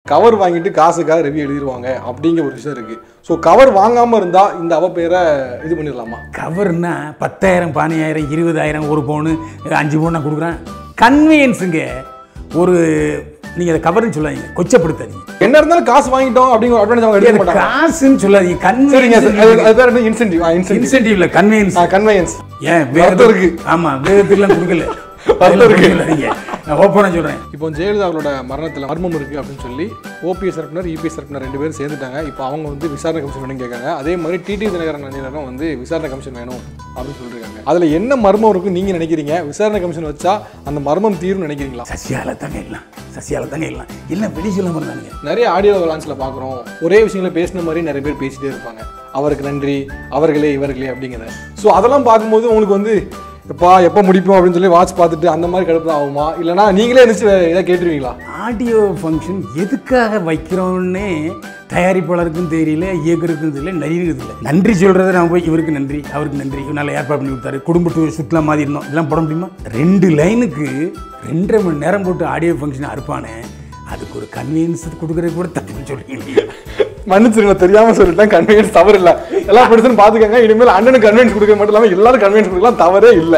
Cover வாங்கிட்டு காசுக்காக review எழுதிருவாங்க அப்படிங்கிற ஒரு விஷயம் இருக்கு ஸோ கவர் வாங்காம இருந்தா இந்த அவ பேரை இது பண்ணிடலாமா கவர்னா பத்தாயிரம் பதினாயிரம் இருபதாயிரம் ஒரு பவுனு அஞ்சு பவுன் நான் கொடுக்குறேன் கன்வீனியன்ஸுங்க ஒரு நீங்கள் அதை கவர்னு சொல்லாதீங்க கொச்சப்படுத்தாதீங்க என்ன இருந்தாலும் காசு வாங்கிட்டோம் அப்படிங்கிற அட்வான்டேஜ் அவங்க எடுக்க அது மாட்டாங்க காசுன்னு சொல்லாதீங்க சரிங்க கன்வீனியன்ஸ் அது- அது பேர் என்ன இன்சென்டிவ் இன்சென்டிவ் இன்சென்டிவ்ல கன்வீனியன்ஸ் கன்வெயன்ஸ் ஏன் வருத்தம் வேதம் இருக்கு. ஆமா வேதத்துக்குலாம் கொடுக்கல வருத்தம் இருக்கு. சொல்லாதீங்க நான் ஓப்பனாக சொல்கிறேன் இப்போ ஜெயலலிதா அவரோட மரணத்தில் மர்மம் இருக்கு அப்படின்னு சொல்லி ஓபிஎஸ் தரப்பினர் இபிஎஸ் தரப்பினர் ரெண்டு பேரும் சேர்ந்துட்டாங்க இப்போ அவங்க வந்து விசாரணை கமிஷன் வேணும் கேட்காங்க அதே மாதிரி டிடி தினகரன் அணியினரும் வந்து விசாரணை கமிஷன் வேணும் அப்படின்னு சொல்லியிருக்காங்க அதில் என்ன மர்மம் இருக்கும் நீங்க நினைக்கிறீங்க விசாரணை கமிஷன் வச்சா அந்த மர்மம் தீரும் நினைக்கிறீங்களா சசியால தாங்க எல்லாம் சசியால தாங்க எல்லாம் எல்லாம் வெளி சொல்லாம இருந்தானுங்க நிறைய ஆடியோ லான்ச்சில் பார்க்குறோம் ஒரே விஷயங்களை பேசின மாதிரி நிறைய பேர் பேசிட்டே இருப்பாங்க அவருக்கு நன்றி அவர்களே இவர்களே அப்படிங்கிறத ஸோ அதெல்லாம் பார்க்கும்போது உங்களுக்கு வந்து எப்பா எப்போ முடிப்போம் அப்படின்னு சொல்லி வாட்ச் பார்த்துட்டு அந்த மாதிரி கடுப்பு தான் ஆகுமா இல்லைனா நீங்களே இருந்துச்சு இதை கேட்டுருவீங்களா ஆடியோ ஃபங்க்ஷன் எதுக்காக வைக்கிறோன்னே தயாரிப்பாளருக்கும் தெரியல இயக்குறதுக்கும் தெரியல நடிகருக்கும் தெரியல நன்றி சொல்கிறத நான் போய் இவருக்கு நன்றி அவருக்கு நன்றி இவர் நல்லா ஏற்பாடு பண்ணி கொடுத்தாரு குடும்ப டூர் சுற்றுலா மாதிரி இருந்தோம் இதெல்லாம் போட முடியுமா ரெண்டு லைனுக்கு ரெண்டரை மணி நேரம் போட்டு ஆடியோ ஃபங்க்ஷன் அறுப்பானே அதுக்கு ஒரு கன்வீனியன்ஸ் கொடுக்குறது கூட தப்புன்னு சொல்லுவீங்க மன்னிச்சிருங்க தெரியாம சொல்லிட்டேன் கன்வீனியன்ஸ் தவறு இல்ல எல்லா பிரச்சனை பாத்துக்கங்க இனிமேல் அண்ணனுக்கு கன்வீனியன்ஸ் கொடுக்க மட்டும் இல்லாம எல்லாரும் கன்வீனியன்ஸ் கொடுக்கலாம் தவறே இல்ல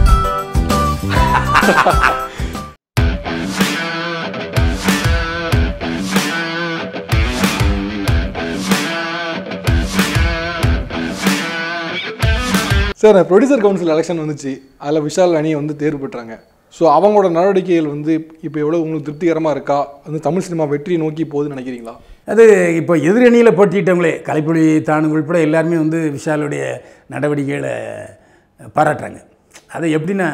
சார் ப்ரொடியூசர் கவுன்சில் எலெக்ஷன் வந்துச்சு அதில் விஷால் அணி வந்து தேர்வு பெற்றாங்க ஸோ அவங்களோட நடவடிக்கைகள் வந்து இப்போ எவ்வளோ உங்களுக்கு திருப்திகரமாக இருக்கா வந்து தமிழ் சினிமா வெற்றியை நோக்கி போகுதுன்னு நினைக்கிறீங்களா அது இப்போ எதிரணியில் போட்டியிட்டவங்களே கலைப்புலி தானு உள்பட எல்லாருமே வந்து விஷாலுடைய நடவடிக்கைகளை பாராட்டுறாங்க அது எப்படின்னா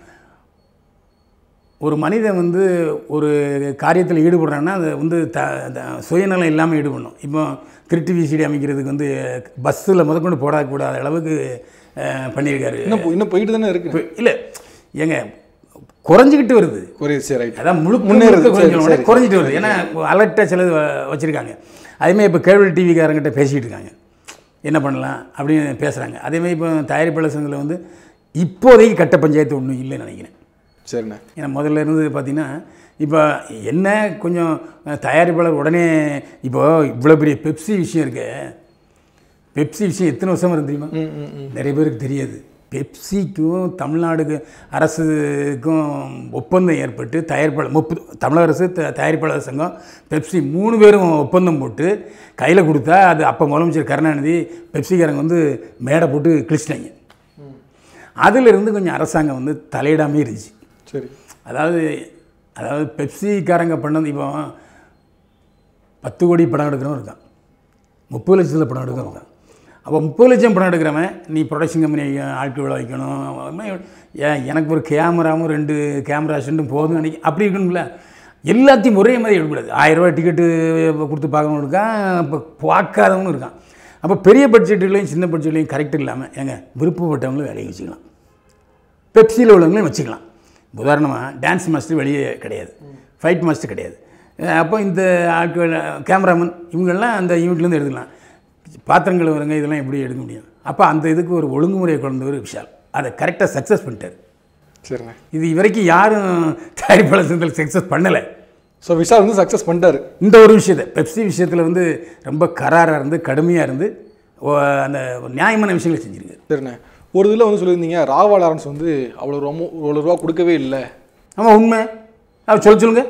ஒரு மனிதன் வந்து ஒரு காரியத்தில் ஈடுபடுறான்னா அது வந்து த த- சுயநலம் இல்லாமல் ஈடுபடணும் இப்போ திருட்டு விசிடி அமைக்கிறதுக்கு வந்து பஸ்ஸில் முதற்கொண்டு போடக்கூடாத அளவுக்கு அஹ், பண்ணியிருக்காரு இன்னும் போ- இன்னும் போயிட்டு தானே இருக்கு இப்போ இல்லை ஏங்க குறைஞ்சிக்கிட்டு வருது புரியுது சரி ரைட் அதான் முழுக்க முன்னேறுது. முழுக்க சரி, கொஞ்சம் சரி. குறைஞ்சிட்டு வருது ஏன்னா அலர்ட்டாக சிலது வ- வச்சுருக்காங்க அதேமாதிரி இப்போ கேபிள் டிவிக்காரங்கிட்ட பேசிக்கிட்டு இருக்காங்க என்ன பண்ணலாம் அப்படின்னு பேசுகிறாங்க அதேமாதிரி இப்போ தயாரிப்பாளர் சங்கத்தில் வந்து இப்போதைக்கு கட்ட பஞ்சாயத்து ஒன்றும் இல்லைன்னு நினைக்கிறேன் சரிண்ணே ஏன்னா முதல்ல இருந்து பார்த்தீங்கன்னா இப்போ என்ன கொஞ்சம் தயாரிப்பாளர் உடனே இப்போ இவ்வளோ பெரிய பெப்சி விஷயம் இருக்கு பெப்சி விஷயம் எத்தனை வருஷமா இருந்து தெரியுமா ம் ம் ம் நிறைய பேருக்கு தெரியாது பெப்சிக்கும் தமிழ்நாடுக்கு அரசுக்கும் ஒப்பந்தம் ஏற்பட்டு தயாரிப்பாளர் முப்பது தமிழக அரசு த- தயாரிப்பாளர் சங்கம் பெப்சி மூணு பேரும் ஒப்பந்தம் போட்டு கையில் கொடுத்தா அது அப்போ முதலமைச்சர் கருணாநிதி பெப்சிக்காரங்க வந்து மேடை போட்டு கிழிச்சிட்டாங்க அதிலிருந்து கொஞ்சம் அரசாங்கம் வந்து தலையிடாமே இருந்துச்சு சரி அதாவது அதாவது பெப்சிக்காரங்க பண்ணது இப்போ பத்து கோடி படம் எடுக்கிறவன் இருக்கான் முப்பது லட்சத்தில் படம் எடுக்கிறவன் இருக்கான் அப்போ முப்பது லட்சம் படம் எடுக்கிறவன் நீ ப்ரொடக்ஷன் கம்பெனி ஆட்கள் விழா வைக்கணும் அவன் ஏன் எனக்கு ஒரு கேமராவும் ரெண்டு கேமரா செண்டும் போதும் நினைக்க அப்படி இருக்கணும்ல எல்லாத்தையும் ஒரே மாதிரி எடுக்கக்கூடாது ஆயிரம் ரூபாய் டிக்கெட்டு கொடுத்து பார்க்கறவனும் இருக்கான் இப்போ பார்க்காதவனும் இருக்கான் அப்போ பெரிய பட்ஜெட்டுலையும் சின்ன பட்ஜெட்லையும் கரெக்ட் இல்லாமல் ஏங்க விருப்பப்பட்டவங்களும் வேலையை வச்சுக்கலாம் பெப்சியில் உள்ளவங்களையும் வச்சுக்கலாம் உதாரணமாக டான்ஸ் மாஸ்டர் வெளியே கிடையாது ஃபைட் மாஸ்டர் கிடையாது அஹ் அப்போ இந்த ஆட்கள் கேமராமேன் இவங்கெல்லாம் அந்த யூனிட்லேருந்து எடுத்துக்கலாம் பாத்திரங்கள் வருங்க இதெல்லாம் எப்படி எடுக்க முடியும் அப்போ அந்த இதுக்கு ஒரு ஒழுங்குமுறையை கொண்டு ஒரு விஷால் அதை கரெக்டாக சக்ஸஸ் பண்ணிட்டார் சரிண்ணே இது இதுவரைக்கும் யாரும் தயாரிப்பாளர் சங்கத்தில் சக்ஸஸ் பண்ணலை ஸோ விஷால் வந்து சக்ஸஸ் பண்ணிட்டாரு இந்த ஒரு விஷயத்தை பெப்சி விஷயத்தில் வந்து ரொம்ப கராராக இருந்து கடுமையாக இருந்து ஓ, அந்த ஒரு நியாயமான விஷயங்களை செஞ்சுருக்காரு சரிண்ணே ஒரு இதில் வந்து சொல்லியிருந்தீங்க ராவா லாரன்ஸ் வந்து அவ்வளோ ரொம்ப இவ்வளோ ரூபா கொடுக்கவே இல்லை ஆமாம் உண்மை அவர் சொல்ல சொல்லுங்க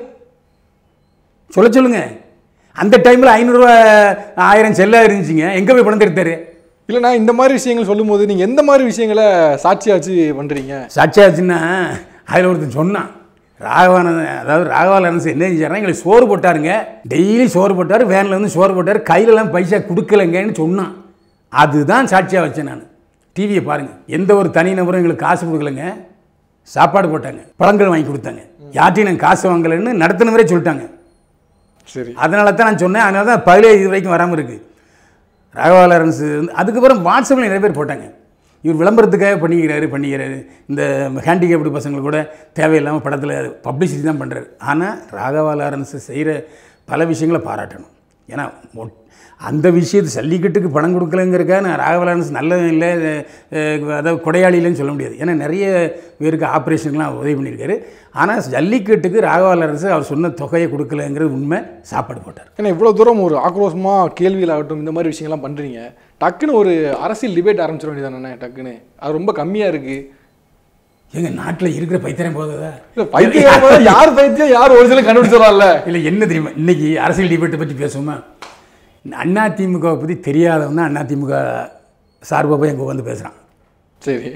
சொல்ல சொல்லுங்க அந்த டைமில் ஐநூறுரூவா ஆயிரம் செல்லாக இருந்துச்சுங்க எங்கே போய் பணம் எடுத்தாரு இல்லைண்ணா இந்த மாதிரி விஷயங்கள் சொல்லும்போது நீங்கள் எந்த மாதிரி விஷயங்களை சாட்சியாச்சு பண்ணுறீங்க சாட்சியாச்சுன்னா அதில் ஒருத்தன் சொன்னான் ராகவானந்தன் அதாவது ராகவானந்தன் என்ன செஞ்சாருன்னா எங்களுக்கு சோறு போட்டாருங்க டெய்லி சோறு போட்டார் வேனில் வந்து சோறு போட்டார் கையிலலாம் பைசா கொடுக்கலங்கன்னு சொன்னான் அதுதான் சாட்சியாக வச்சேன் நான் டிவியை பாருங்கள் எந்த ஒரு தனி நபரும் எங்களுக்கு காசு கொடுக்கலங்க சாப்பாடு போட்டாங்க பழங்கள் வாங்கி கொடுத்தாங்க யார்ட்டையும் நாங்கள் காசு வாங்கலைன்னு நடத்தினவரே சொல்லிட்டாங்க சரி அதனால தான் நான் சொன்னேன் அதனால தான் பதிலே இது வரைக்கும் வராமல் இருக்குது ராகவா லாரன்ஸ் வந்து அதுக்கப்புறம் வாட்ஸ்அப்பில் நிறைய பேர் போட்டாங்க இவர் விளம்பரத்துக்காக பண்ணிக்கிறாரு பண்ணிக்கிறாரு இந்த ஹேண்டிகேப்டு பசங்களை கூட தேவையில்லாமல் படத்தில் பப்ளிசிட்டி தான் பண்ணுறாரு ஆனால் ராகவா லாரன்ஸ் செய்கிற பல விஷயங்களை பாராட்டணும் ஏன்னா மொ- அந்த விஷயத்து ஜல்லிக்கட்டுக்கு பணம் கொடுக்கலங்கிறக்கா நான் ராகவலான்ஸ் நல்லதும் இல்லை அஹ், அதாவது கொடையாளி இல்லைன்னு சொல்ல முடியாது ஏன்னா நிறைய பேருக்கு ஆப்ரேஷனுக்குலாம் உதவி பண்ணியிருக்காரு ஆனால் ஜல்லிக்கட்டுக்கு ராகவலாரன்ஸ் அவர் சொன்ன தொகையை கொடுக்கலங்கிறது உண்மை சாப்பாடு போட்டார் ஏன்னா இவ்வளோ தூரம் ஒரு ஆக்ரோஷமாக கேள்விகள் ஆகட்டும் இந்த மாதிரி விஷயங்கள்லாம் பண்ணுறீங்க டக்குன்னு ஒரு அரசியல் டிபேட் ஆரம்பிச்சிட வேண்டியதானே டக்குன்னு அது ரொம்ப கம்மியாக இருக்குது எங்கள் நாட்டில் இருக்கிற பைத்தியம் போதா இல்லை பைத்தியம் யார் பைத்தியம் யார் ஒரு சில கண்டுபிடிச்சிடலாம்ல இல்லை என்ன தெரியுமா இன்னைக்கு அரசியல் டிபேட்டை பற்றி பேசுவோமா அண்ணா திமுகவை பற்றி தெரியாதவன் தான் அண்ணா திமுக சார்பாக போய் எங்கே வந்து பேசுகிறான் சரி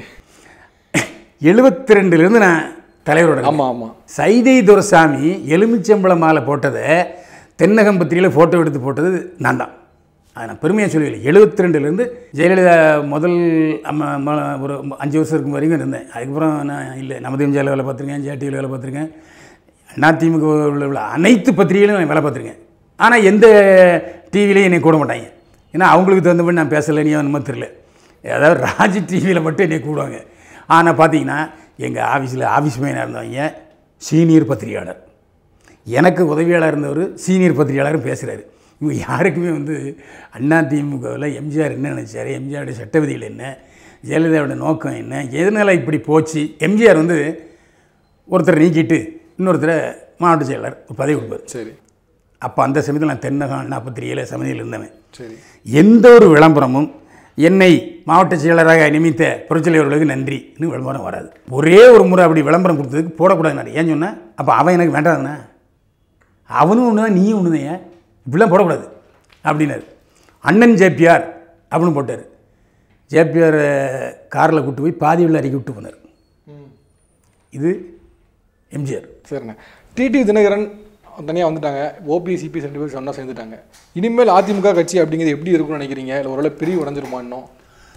எழுபத்தி ரெண்டுலேருந்து நான் தலைவரோட இருக்கேன். ஆமாம் ஆமாம் சைதை துரசாமி எலுமிச்சம்பழம் மாலை போட்டதை தென்னகம் பத்திரிகையில் ஃபோட்டோ எடுத்து போட்டது நான் தான் அதை நான் பெருமையாக சொல்லவில்லை எழுபத்தி ரெண்டுலேருந்து ஜெயலலிதா முதல் அம்ம ம- ஒரு அஞ்சு வருஷம் இருக்கும் வரைக்கும் இருந்தேன் அதுக்கப்புறம் நான் இல்லை நமது எம்ஜிஆர் வேலை பார்த்துருக்கேன் ஜேடியில் வேலை பார்த்துருக்கேன் அதிமுக உள்ள உள்ள அனைத்து பத்திரிகையிலும் நான் வேலை பார்த்துருக்கேன் ஆனால் எந்த டிவிலையும் என்னை கூட மாட்டாங்க ஏன்னா அவங்களுக்கு தகுந்த மாதிரி நான் பேசலை நீ நம்ம தெரியல அதாவது ராஜ் டிவியில் மட்டும் என்னை கூடுவாங்க ஆனால் பார்த்தீங்கன்னா எங்கள் ஆஃபீஸில் ஆஃபீஸ் மேனாக இருந்தவங்க சீனியர் பத்திரிகையாளர் எனக்கு உதவியாளர் இருந்தவர் சீனியர் பத்திரிகையாளரும் பேசுகிறாரு இவங்க யாருக்குமே வந்து அண்ணா திமுகவில் எம்ஜிஆர் என்ன நினச்சாரு எம்ஜிஆருடைய சட்ட விதிகள் என்ன ஜெயலலிதாவோட நோக்கம் என்ன எதனால் இப்படி போச்சு எம்ஜிஆர் வந்து ஒருத்தரை நீக்கிட்டு இன்னொருத்தரை மாவட்ட செயலர் ஒரு பதவி கொடுப்பார் சரி அப்போ அந்த சமயத்தில் நான் தென்னகம் அண்ணா பத்திரிகையில் சமிதியில் இருந்தவன் சரி எந்த ஒரு விளம்பரமும் என்னை மாவட்ட செயலராக நியமித்த புரட்சியாளர்களுக்கு நன்றின்னு விளம்பரம் வராது ஒரே ஒரு முறை அப்படி விளம்பரம் கொடுத்ததுக்கு போடக்கூடாது நான் ஏன் சொன்னேன் அப்போ அவன் எனக்கு வேண்டாதுண்ணா அவனும் ஒன்று தான் நீயும் ஒன்று தான் இப்படிலாம் போடக்கூடாது அப்படின்னாரு அண்ணன் ஜேபிஆர் அப்படின்னு போட்டார் ஜேபிஆர் காரில் கூட்டு போய் பாதி உள்ள அறிக்கை விட்டு போனார் இது எம்ஜிஆர் சரிண்ணே டிடி தினகரன் தனியாக வந்துட்டாங்க ஓபிஎஸ் சிபிஎஸ் ரெண்டு பேரும் ஒன்றா சேர்ந்துட்டாங்க இனிமேல் அதிமுக கட்சி அப்படிங்கிறது எப்படி இருக்கும்னு நினைக்கிறீங்க இல்லை ஓரளவு பிரிவு உடஞ்சிருமா இன்னும்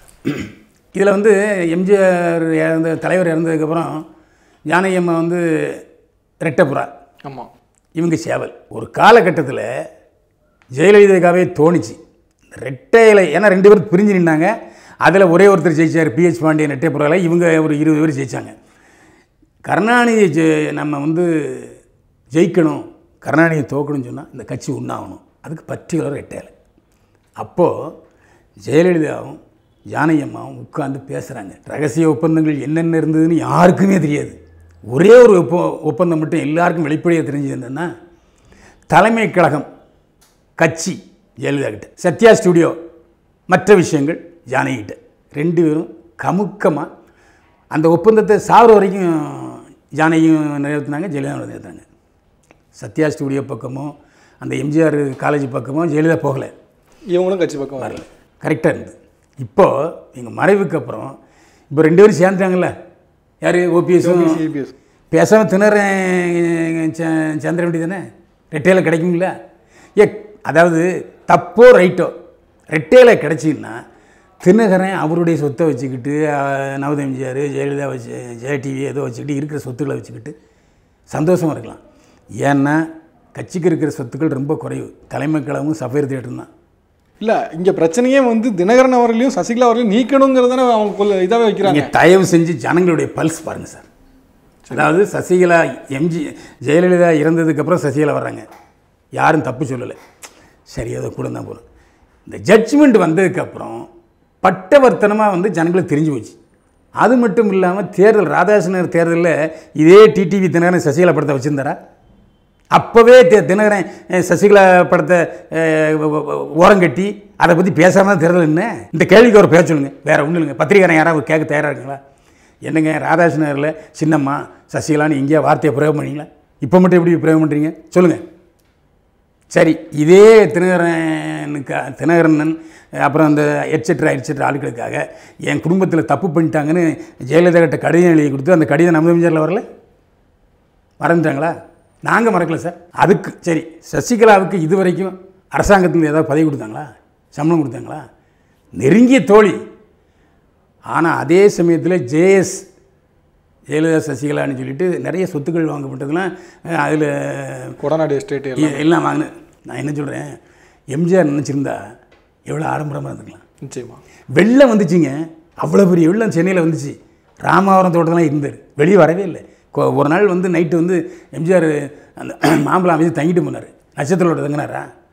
இதில் வந்து எம்ஜிஆர் இறந்த தலைவர் இறந்ததுக்கப்புறம் ஜானகி அம்மா வந்து ரெட்டப்புறா ஆமாம் இவங்க சேவல் ஒரு காலகட்டத்தில் ஜெயலலிதாக்காவே தோணுச்சு இந்த ரெட்டை இலை ஏன்னா ரெண்டு பேரும் பிரிஞ்சு நின்னாங்க அதில் ஒரே ஒருத்தர் ஜெயிச்சார் பிஹெச் பாண்டியன் ரெட்டைப்புறாவில் இவங்க ஒரு இருபது பேர் ஜெயிச்சாங்க கருணாநிதி ஜெ- நம்ம வந்து ஜெயிக்கணும் கருணாநிதியை தோக்கணும்னு சொன்னால் இந்த கட்சி உண்ணாகணும் அதுக்கு பர்டிகுலர் ரெட்டை இலை அப்போது ஜெயலலிதாவும் ஜானகி அம்மாவும் உட்கார்ந்து பேசுகிறாங்க ரகசிய ஒப்பந்தங்கள் என்னென்ன இருந்ததுன்னு யாருக்குமே தெரியாது ஒரே ஒரு ஒப்ப ஒப்பந்தம் மட்டும் எல்லாருக்கும் வெளிப்படையாக தெரிஞ்சது என்னென்னா தலைமை கழகம் கட்சி ஜெயலலிதா கிட்ட சத்யா ஸ்டுடியோ மற்ற விஷயங்கள் ஜானகி கிட்ட ரெண்டு பேரும் கமுக்கமாக அந்த ஒப்பந்தத்தை சாகுற வரைக்கும் ஜானகியும் நிறைவேற்றினாங்க ஜெயலலிதா நிறைவேற்றினாங்க சத்யா ஸ்டுடியோ பக்கமோ அந்த எம்ஜிஆர் காலேஜ் பக்கமோ ஜெயலலிதா போகலை இவங்களும் கட்சி பக்கம் வரல கரெக்டாக இருந்தது இப்போது எங்கள் மறைவுக்கு அப்புறம் இப்போ ரெண்டு பேரும் சேர்ந்துட்டாங்கல்ல யார் ஓபிஎஸும் சிபிஎஸ் பேசாமல் திணறேன் சந்திர வேண்டி தானே ரெட்டையில் கிடைக்குங்களா ஏ அதாவது தப்போ ரைட்டோ ரெட்டையில் கிடைச்சின்னா தினகரன் அவருடைய சொத்தை வச்சுக்கிட்டு அஹ், நவத எம்ஜிஆர் ஜெயலலிதா வச்சு ஜெய டிவி ஏதோ வச்சுக்கிட்டு இருக்கிற சொத்துக்களை வச்சுக்கிட்டு சந்தோஷமாக இருக்கலாம் ஏன்னா கட்சிக்கு இருக்கிற சொத்துக்கள் ரொம்ப குறைவு தலைமை கழகமும் சஃபேர் தேட்டரும் தான் இல்லை இங்கே பிரச்சனையே வந்து தினகரன் அவர்களையும் சசிகலா அவர்களையும் நீக்கணுங்கிறதானே அவங்க கொள்ள இதாகவே வைக்கிறாங்க நீங்கள் தயவு செஞ்சு ஜனங்களுடைய பல்ஸ் பாருங்கள் சார் அதாவது சசிகலா எம்ஜி ஜெயலலிதா இறந்ததுக்கப்புறம் சசிகலா வர்றாங்க யாரும் தப்பு சொல்லலை சரி ஏதோ கூட தான் போகிறோம் இந்த ஜட்ஜ்மெண்ட் வந்ததுக்கப்புறம் பட்டவர்த்தனமாக வந்து ஜனங்களுக்கு தெரிஞ்சு போச்சு அது மட்டும் இல்லாமல் தேர்தல் ராதாகிருஷ்ணர் தேர்தலில் இதே டிடிவி தினகரன் சசிகலா படத்தை வச்சுருந்தாரா அப்போவே தி- தினகரன் அஹ், சசிகலா படத்தை அஹ், வ- வ- வ- ஓரங்கட்டி அதை பற்றி பேசாமல் தேர்தல் என்ன இந்த கேள்விக்கு ஒரு பேச சொல்லுங்க வேறு ஒன்றும் இல்லைங்க பத்திரிகாரன் யாராவது கேட்க தயாராக இருக்குங்களா என்னங்க ராதாகிருஷ்ணரில் சின்னம்மா சசிகலான்னு எங்கேயா வார்த்தையை பிரயோகம் பண்ணீங்களா இப்போ மட்டும் எப்படி பிரயோகம் பண்ணுறீங்க சொல்லுங்கள் சரி இதே தினகரனுக்கு தினகரன் அப்புறம் அந்த எட்செட்ரா எட்செட்ரா ஆட்களுக்காக என் குடும்பத்தில் தப்பு பண்ணிட்டாங்கன்னு ஜெயலலிதா கிட்ட கடிதம் எழுதி கொடுத்து அந்த கடிதம் நம்ம எம்ஜிஆரில் வரல மறந்துட்டாங்களா நாங்கள் மறக்கல சார் அதுக்கு சரி சசிகலாவுக்கு இது வரைக்கும் அரசாங்கத்தில் ஏதாவது பதவி கொடுத்தாங்களா சம்பளம் கொடுத்தாங்களா நெருங்கிய தோழி ஆனால் அதே சமயத்தில் ஜேஎஸ் ஜெயலலிதா சசிகலான்னு சொல்லிட்டு நிறைய சொத்துக்கள் வாங்கப்பட்டதுலாம் அதில் கொடநாடு எஸ்டேட் எல்லாம் எ- எல்லாம் வாங்கினேன் நான் என்ன சொல்கிறேன் எம்ஜிஆர் நினச்சிருந்தா எவ்வளோ ஆடம்பரமாக இருந்துக்கலாம் நிச்சயமா வெள்ளம் வந்துச்சுங்க அவ்வளோ பெரிய வெள்ளம் சென்னையில் வந்துச்சு ராமாவரம் தோட்டத்தில் இருந்தார் வெளியே வரவே இல்லை கொ- ஒரு நாள் வந்து நைட்டு வந்து எம்ஜிஆர் அந்த மாம்பழம் அமைச்சு தங்கிட்டு போனார் நட்சத்திரோட தங்கினாரா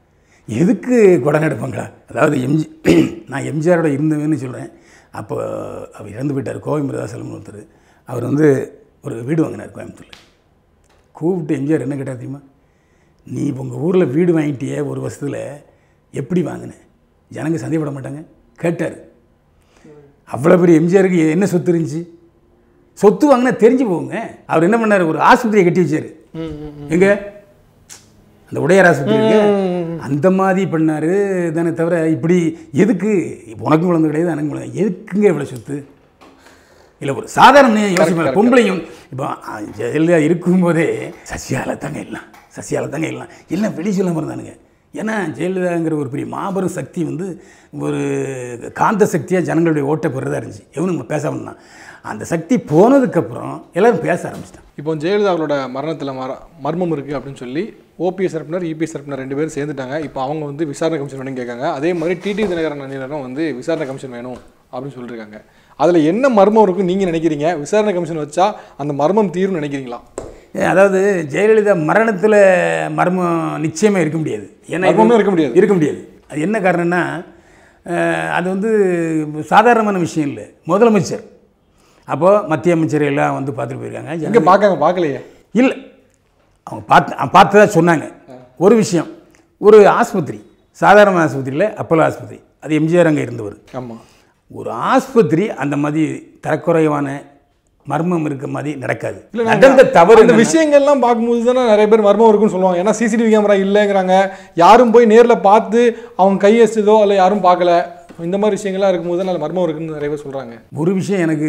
எதுக்கு குடம் எடுப்பாங்களா அதாவது எம்ஜி நான் எம்ஜிஆரோட இருந்தவன்னு சொல்கிறேன் அப்போ அவர் இறந்து போயிட்டார் கோவை மிருதாசலம் ஒருத்தர் அவர் வந்து ஒரு வீடு வாங்கினார் கோயம்புத்தூரில் கூப்பிட்டு எம்ஜிஆர் என்ன கேட்டார் தெரியுமா நீ உங்கள் ஊரில் வீடு வாங்கிட்டியே ஒரு வருஷத்தில் எப்படி வாங்கின ஜனங்க சந்தேகப்பட மாட்டாங்க கேட்டார் அவ்வளோ பெரிய எம்ஜிஆருக்கு என்ன சொத்து இருந்துச்சு சொத்து வாங்கினா தெரிஞ்சு போங்க அவர் என்ன பண்ணார் ஒரு ஆஸ்பத்திரியை கட்டி வச்சார் எங்க அந்த உடையார் ஆஸ்பத்திரி இருக்கு அந்த மாதிரி பண்ணாரு தானே தவிர இப்படி எதுக்கு உனக்கும் குழந்தை கிடையாது எனக்கும் குழந்தை எதுக்குங்க இவ்வளோ சொத்து இல்லை ஒரு சாதாரண யோசிப்பேன் பொம்பளையும் இப்போ அ, ஜெயலலிதா இருக்கும்போதே சசியால தாங்க எல்லாம் சசியால தாங்க எல்லாம் எல்லாம் வெளி சொல்லாமல் இருந்தானுங்க ஏன்னா ஜெயலலிதாங்கிற ஒரு பெரிய மாபெரும் சக்தி வந்து ஒரு காந்த சக்தியாக ஜனங்களுடைய ஓட்டை பெறதா இருந்துச்சு எவனும் பேசாமல் இருந்தான் அந்த சக்தி போனதுக்கப்புறம் எல்லாரும் பேச ஆரம்பிச்சிட்டான் இப்போ ஜெயலலிதா அவர்களோட மரணத்தில் மர மர்மம் இருக்குது அப்படின்னு சொல்லி ஓபிஎஸ் தரப்பினர் இபிஎஸ் தரப்பினர் ரெண்டு பேரும் சேர்ந்துட்டாங்க இப்போ அவங்க வந்து விசாரணை கமிஷன் வேணும்னு கேட்காங்க அதே மாதிரி டிடி தினகரன் அணியினரும் வந்து விசாரணை கமிஷன் வேணும் அப்படின்னு சொல்லியிருக்காங்க அதில் என்ன மர்மம் இருக்குன்னு நீங்கள் நினைக்கிறீங்க விசாரணை கமிஷன் வச்சா அந்த மர்மம் தீரும்னு நினைக்கிறீங்களா ஏ, அதாவது ஜெயலலிதா மரணத்தில் மர்மம் நிச்சயமாக இருக்க முடியாது ஏன்னா இது- மர்மமே இருக்க முடியாது. இருக்க முடியாது அது என்ன காரணம்னா அஹ், அது வந்து சாதாரணமான விஷயம் இல்லை முதலமைச்சர் அப்போது மத்திய அமைச்சர் எல்லாம் வந்து பார்த்துட்டு போயிருக்காங்க எங்கே பார்க்காங்க பார்க்கலையே இல்லை அவங்க பார்த்து அவங்க பார்த்ததா சொன்னாங்க ஒரு விஷயம் ஒரு ஆஸ்பத்திரி சாதாரண ஆஸ்பத்திரியில் அப்போலோ ஆஸ்பத்திரி அது எம்ஜிஆர் அங்கே இருந்தவர் ஆமாம் ஒரு ஆஸ்பத்திரி அந்த மாதிரி தரக்குறைவான மர்மம் இருக்க மாதிரி நடக்காது இல்ல, நடந்த தவறு இந்த விஷயங்கள்லாம் பார்க்கும்போது தானே நிறைய பேர் மர்மம் இருக்குன்னு சொல்லுவாங்க ஏன்னா சிசிடிவி கேமரா இல்லைங்கிறாங்க யாரும் போய் நேரில் பார்த்து அவங்க கையெழுத்ததோ இல்லை யாரும் பார்க்கல இந்த மாதிரி விஷயங்கள்லாம் இருக்கும்போது தான் அது மர்மம் இருக்குன்னு நிறைய பேர் சொல்கிறாங்க ஒரு விஷயம் எனக்கு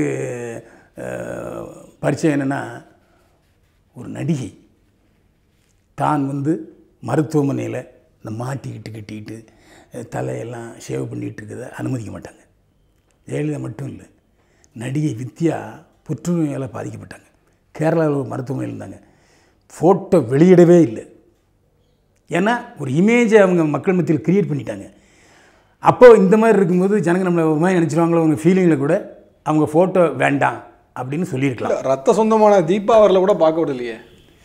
அஹ், பரிச்சயம் என்னென்னா ஒரு நடிகை தான் வந்து மருத்துவமனையில் இந்த மாட்டிக்கிட்டு கட்டிக்கிட்டு அஹ், தலையெல்லாம் ஷேவ் பண்ணிகிட்டு இருக்கிறத அனுமதிக்க மாட்டாங்க ஜெயலலிதா மட்டும் இல்லை நடிகை வித்யா புற்றுநோயால் பாதிக்கப்பட்டாங்க கேரளாவில் ஒரு மருத்துவமனையில் இருந்தாங்க ஃபோட்டோ வெளியிடவே இல்லை ஏன்னா ஒரு இமேஜை அவங்க மக்கள் மத்தியில் கிரியேட் பண்ணிட்டாங்க அப்போ இந்த மாதிரி இருக்கும்போது ஜனங்க நம்மளை ஒரு மாதிரி நினச்சிருவாங்களோ அவங்க ஃபீலிங்கில் கூட அவங்க ஃபோட்டோ வேண்டாம் அப்படின்னு சொல்லியிருக்கலாம் ரத்த சொந்தமான தீபா அவர்களை கூட பார்க்க விடலையே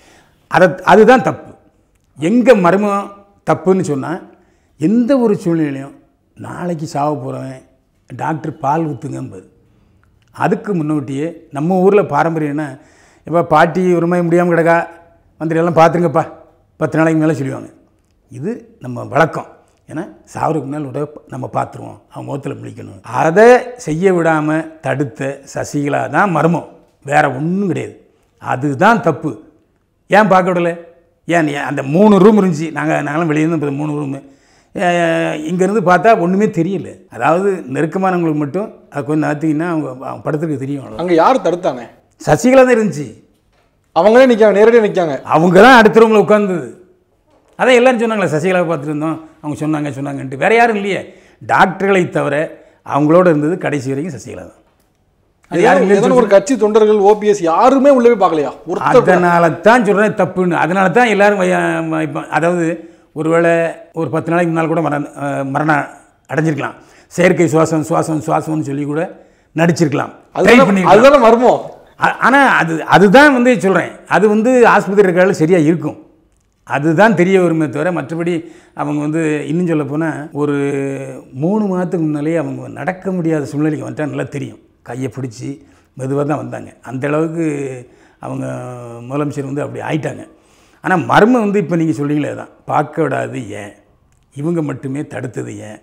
அதை அதுதான் தப்பு எங்கே மர்மம் தப்புன்னு சொன்னால் எந்த ஒரு சூழ்நிலையிலையும் நாளைக்கு சாவ போகிறவன் டாக்டர் பால் ஊற்றுங்கம்பது அதுக்கு முன்னோட்டியே நம்ம ஊரில் பாரம்பரியம்னா இப்போ பாட்டி ஒரு மாதிரி முடியாமல் கிடக்கா வந்துட்டு எல்லாம் பார்த்துருங்கப்பா பத்து நாளைக்கு மேலே சொல்லுவாங்க இது நம்ம வழக்கம் ஏன்னா சாவருக்கு முன்னால் விட நம்ம பார்த்துருவோம் அவன் முகத்தில் முழிக்கணும் அதை செய்ய விடாமல் தடுத்த சசிகலா தான் மர்மம் வேற ஒன்றும் கிடையாது அதுதான் தப்பு ஏன் பார்க்க விடல ஏன் நீ அந்த மூணு ரூம் இருந்துச்சு நாங்கள் நாங்களும் வெளியே இருந்து மூணு ரூமு இங்கேருந்து பார்த்தா ஒன்றுமே தெரியல அதாவது நெருக்கமானவங்களுக்கு மட்டும் அது கொஞ்சம் நகர்த்திங்கன்னா அவங்க அவங்க படத்துக்கு தெரியும் அவ்வளவுதான். அங்கே யார் தடுத்தானே சசிகலா தான் இருந்துச்சு அவங்களே நிற்காங்க நேரடியாக நிற்காங்க அவங்க தான் அடுத்த ரூமில் உட்காந்துது அதான் எல்லாரும் சொன்னாங்களே சசிகலாவை பார்த்துட்டு இருந்தோம் அவங்க சொன்னாங்க சொன்னாங்கன்ட்டு வேற யாரும் இல்லையே டாக்டர்களை தவிர அவங்களோட இருந்தது கடைசி வரைக்கும் சசிகலா தான் அது யாரும் இல்லைன்னு ஏதோ ஒரு கட்சி தொண்டர்கள் ஓபிஎஸ் யாருமே உள்ளவே பார்க்கலையா ஒருத்தர் அதனால தான் சொல்கிறேன் தப்புன்னு அதனால தான் எல்லாரும் வய- இப்போ அதாவது ஒருவேளை ஒரு பத்து நாளைக்கு முன்னால் கூட மரண அஹ் மரணம் அடைஞ்சிருக்கலாம் செயற்கை சுவாசம் சுவாசம் சுவாசம்னு சொல்லி கூட நடிச்சிருக்கலாம் ட்ரை அதுதானே பண்ணிருக்கலாம் அதுதானே மர்மம் ஆனால் அது அதுதான் வந்து சொல்கிறேன் அது வந்து ஆஸ்பத்திரி இருக்கால சரியாக இருக்கும் அதுதான் தெரிய வருமே தவிர மற்றபடி அவங்க வந்து இன்னும் சொல்ல போனால் ஒரு மூணு மாதத்துக்கு முன்னாலே அவங்க நடக்க முடியாத சூழ்நிலைக்கு வந்துட்டா நல்லா தெரியும் கையை பிடிச்சி மெதுவாக தான் வந்தாங்க அந்த அளவுக்கு அவங்க முதலமைச்சர் வந்து அப்படி ஆயிட்டாங்க ஆனால் மர்மம் வந்து இப்போ நீங்கள் சொல்கிறீங்களே தான் பார்க்க விடாது ஏன் இவங்க மட்டுமே தடுத்தது ஏன்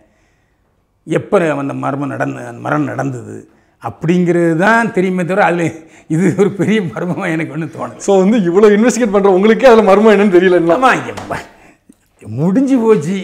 எப்போ அந்த மர்மம் நடந்த அந்த மரணம் நடந்தது அப்படிங்கிறது தான் தெரியுமே தவிர அதில் இது ஒரு பெரிய மர்மமாக எனக்கு ஒன்றும் தோணுது ஸோ வந்து இவ்வளோ இன்வெஸ்டிகேட் பண்ணுற உங்களுக்கே அதில் மர்மம் என்னன்னு தெரியல ஆமாம் முடிஞ்சு போச்சு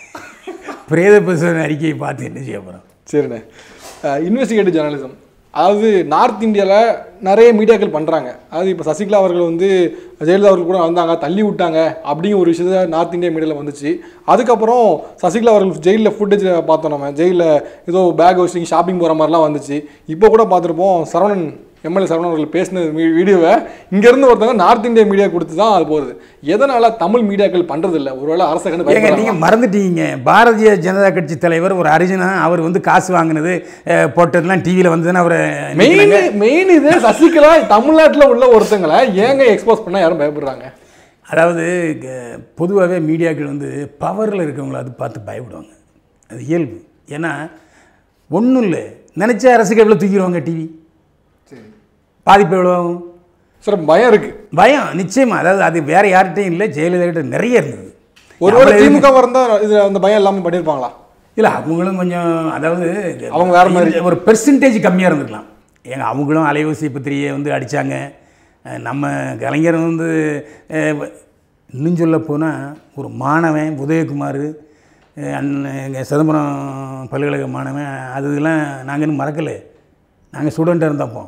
பிரேத பரிசோதனை அறிக்கையை பார்த்து என்ன செய்ய போகிறோம் சரிண்ணே இன்வெஸ்டிகேட்டிவ் ஜேர்னலிசம் அதாவது நார்த் இந்தியாவில் நிறைய மீடியாக்கள் பண்ணுறாங்க அதாவது இப்போ சசிகலா அவர்கள் வந்து ஜெயலலிதா அவர்கள் கூட வந்தாங்க தள்ளி விட்டாங்க அப்படிங்கிற ஒரு விஷயத்த நார்த் இந்தியா மீடியாவில் வந்துச்சு அதுக்கப்புறம் சசிகலா அவர்கள் ஜெயிலில் ஃபுட்டேஜ் பார்த்தோம் நம்ம ஜெயிலில் ஏதோ பேக் வச்சு ஷாப்பிங் போகிற மாதிரிலாம் வந்துச்சு இப்போ கூட பார்த்துருப்போம் சரவணன் எம்எல்ஏ சரவணன் அவர்கள் பேசின வீ- வீடியோவை இங்கேருந்து ஒருத்தவங்க நார்த் இந்தியா மீடியா கொடுத்து தான் அது போகுது எதனால் தமிழ் மீடியாக்கள் பண்ணுறதில்ல ஒருவேளை அரசை கண்டு ஏங்க பயப்படுறாங்களா? நீங்கள் மறந்துட்டீங்க பாரதிய ஜனதா கட்சி தலைவர் ஒரு அரிஜனா அவர் வந்து காசு வாங்கினது அஹ், போட்டதெல்லாம் டிவியில் வந்ததுன்னு அவரை மெயின் மெயின் இது சசிகலா தமிழ்நாட்டுல உள்ள ஒருத்தங்களை ஏங்க எக்ஸ்போஸ் பண்ணா யாரும் பயப்படுறாங்க அதாவது பொதுவாகவே மீடியாக்கள் வந்து பவரில் இருக்கவங்கள அது பார்த்து பயப்படுவாங்க அது இயல்பு ஏன்னா ஒன்றும் இல்லை நினச்ச அரசுக்கு எவ்வளோ தூக்கிடுவாங்க டிவி சரி பாதிப்பு எவ்வளோ ஆகும் சார் பயம் இருக்கு பயம் நிச்சயமா அதாவது அது வேற யார்கிட்டையும் இல்லை ஜெயலலிதா கிட்ட நிறைய இருந்தது ஒருவேளை திமுக இருந்தா இது அந்த பயம் எல்லாமே பண்ணியிருப்பாங்களா இல்லை அவங்களும் கொஞ்சம் அதாவது அவங்க வேற மாதிரி. இந்த ஒரு பெர்சன்டேஜ் கம்மியாக இருந்திருக்கலாம் ஏங்க அவங்களும் அலைவசி பத்திரிகையை வந்து அடித்தாங்க நம்ம கலைஞர் வந்து அஹ், இன்னும் சொல்ல போனால் ஒரு மாணவன் உதயகுமார் அஹ், அண்ணன் எங்கள் சிதம்பரம் பல்கலைக்கழக மாணவன் அது இதெல்லாம் நாங்கள் இன்னும் மறக்கலை நாங்கள் ஸ்டூடெண்ட்டாக இருந்தப்போ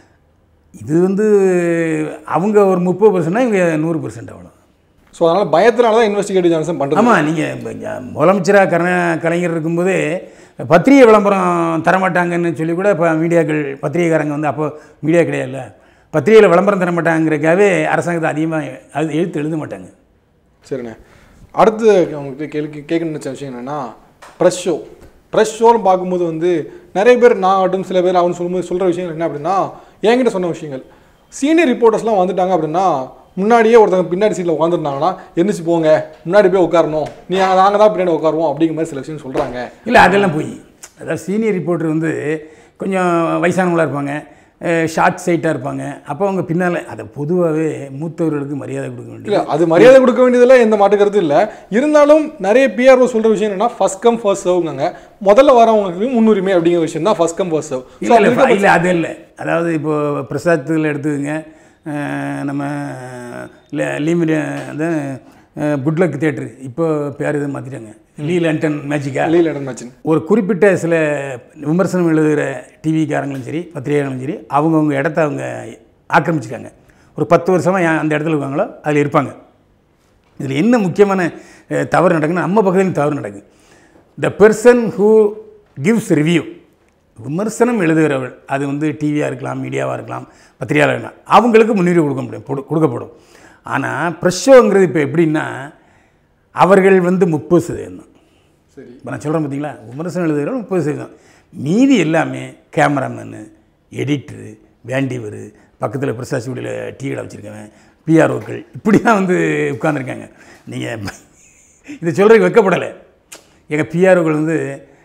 இது வந்து அவங்க ஒரு முப்பது பர்சன்ட்னா இவங்க நூறு பர்சன்ட் அவ்வளோ ஸோ அதனால பயத்தினால தான் இன்வெஸ்டிகேட்டிவ் ஜான்சன் பண்ணுறது ஆமாம் நீங்கள் முதலமைச்சராக கர கலைஞர் இருக்கும்போதே பத்திரிகை விளம்பரம் தரமாட்டாங்கன்னு சொல்லி கூட இப்போ மீடியாக்கள் பத்திரிகைக்காரங்க வந்து அப்போ மீடியா கிடையாதுல்ல பத்திரிகையில் விளம்பரம் தர மாட்டாங்கிறக்காகவே அரசாங்கத்தை அதிகமாக அது எழுத்து எழுத மாட்டாங்க சரிண்ணே அடுத்து அவங்ககிட்ட கேள்வி கேட்க நினச்ச விஷயம் என்னென்னா ப்ரெஸ் ஷோ ப்ரெஸ் ஷோன்னு பார்க்கும்போது வந்து நிறைய பேர் நான் ஆகட்டும் சில பேர் அவன் சொல்லும்போது சொல்கிற விஷயங்கள் என்ன அப்படின்னா என்கிட்ட சொன்ன விஷயங்கள் சீனியர் ரிப்போர்ட்டர்ஸ்லாம் வந்துட்டாங்க அப்படின்னா முன்னாடியே ஒருத்தங்க பின்னாடி சீட்டில் உட்காந்துருந்தாங்கன்னா எந்திரிச்சு போங்க முன்னாடி போய் உட்காரணும் நீ நாங்கள் தான் பின்னாடி உட்காருவோம் அப்படிங்கிற மாதிரி சில விஷயம் சொல்கிறாங்க இல்லை அதெல்லாம் போய் அதாவது சீனியர் ரிப்போர்ட்டர் வந்து கொஞ்சம் வயசானவங்களாக இருப்பாங்க ஷார்ட் சைட்டாக இருப்பாங்க அப்போ அவங்க பின்னால் அதை பொதுவாகவே மூத்தவர்களுக்கு மரியாதை கொடுக்க வேண்டியது இல்லை அது மரியாதை கொடுக்க வேண்டியதில் எந்த மாட்டு கருத்து இல்லை இருந்தாலும் நிறைய பிஆர்ஓ சொல்கிற விஷயம் என்னன்னா ஃபர்ஸ்ட் கம் ஃபர்ஸ்ட் சர்வ்ங்க முதல்ல வரவங்களுக்கு முன்னுரிமை அப்படிங்கிற விஷயம் தான் ஃபர்ஸ்ட் கம் ஃபர்ஸ்ட் சர்வ் இல்லை இல்லை இல்லை அது இல்லை அதாவது இப்போ பிரசாத்தில் எடுத்துக்கங்க அஹ் நம்ம இல்லை லீமிட் அந்த குட்லக் தேட்ரு இப்போ பேர் இதை மாற்றிட்டாங்க லீ லண்டன் மேஜிக்கா லீல் இடம் மேட்சின் ஒரு குறிப்பிட்ட சில விமர்சனம் எழுதுகிற டிவிக்காரங்களும் சரி பத்திரிகைகளும் சரி அவங்கவுங்க இடத்த அவங்க ஆக்கிரமிச்சிருக்காங்க ஒரு பத்து வருஷமாக அந்த இடத்துல இருக்காங்களோ அதில் இருப்பாங்க இதில் என்ன முக்கியமான அஹ், தவறு நடக்குன்னா நம்ம பக்கத்துலையும் தவறு நடக்குது the person who gives review விமர்சனம் எழுதுகிறவர்கள் அது வந்து டிவியாக இருக்கலாம் மீடியாவாக இருக்கலாம் பத்திரிகையாளர் இருக்கலாம் அவங்களுக்கு முன்னுரிமை கொடுக்க முடியும் கொடு- கொடுக்கப்படும் ஆனால் ப்ரெஷ்ஷோங்கிறது இப்போ எப்படின்னா அவர்கள் வந்து முப்பது சதவீதம் சரி இப்போ நான் சொல்கிறேன் பார்த்தீங்களா விமர்சனம் எழுதுகிறவங்க முப்பது சதவீதம் மீதி எல்லாமே கேமராமேனு எடிட்டரு வேண்டிவர் பக்கத்தில் பிரசாத் ஸ்டுடியோவில் டீ கடை வச்சுருக்கவன் பிஆர்ஓக்கள் இப்படி தான் வந்து உட்காந்துருக்காங்க நீங்கள் இதை சொல்கிறதுக்கு வைக்கப்படலை எங்கள் பிஆர்ஓக்கள் வந்து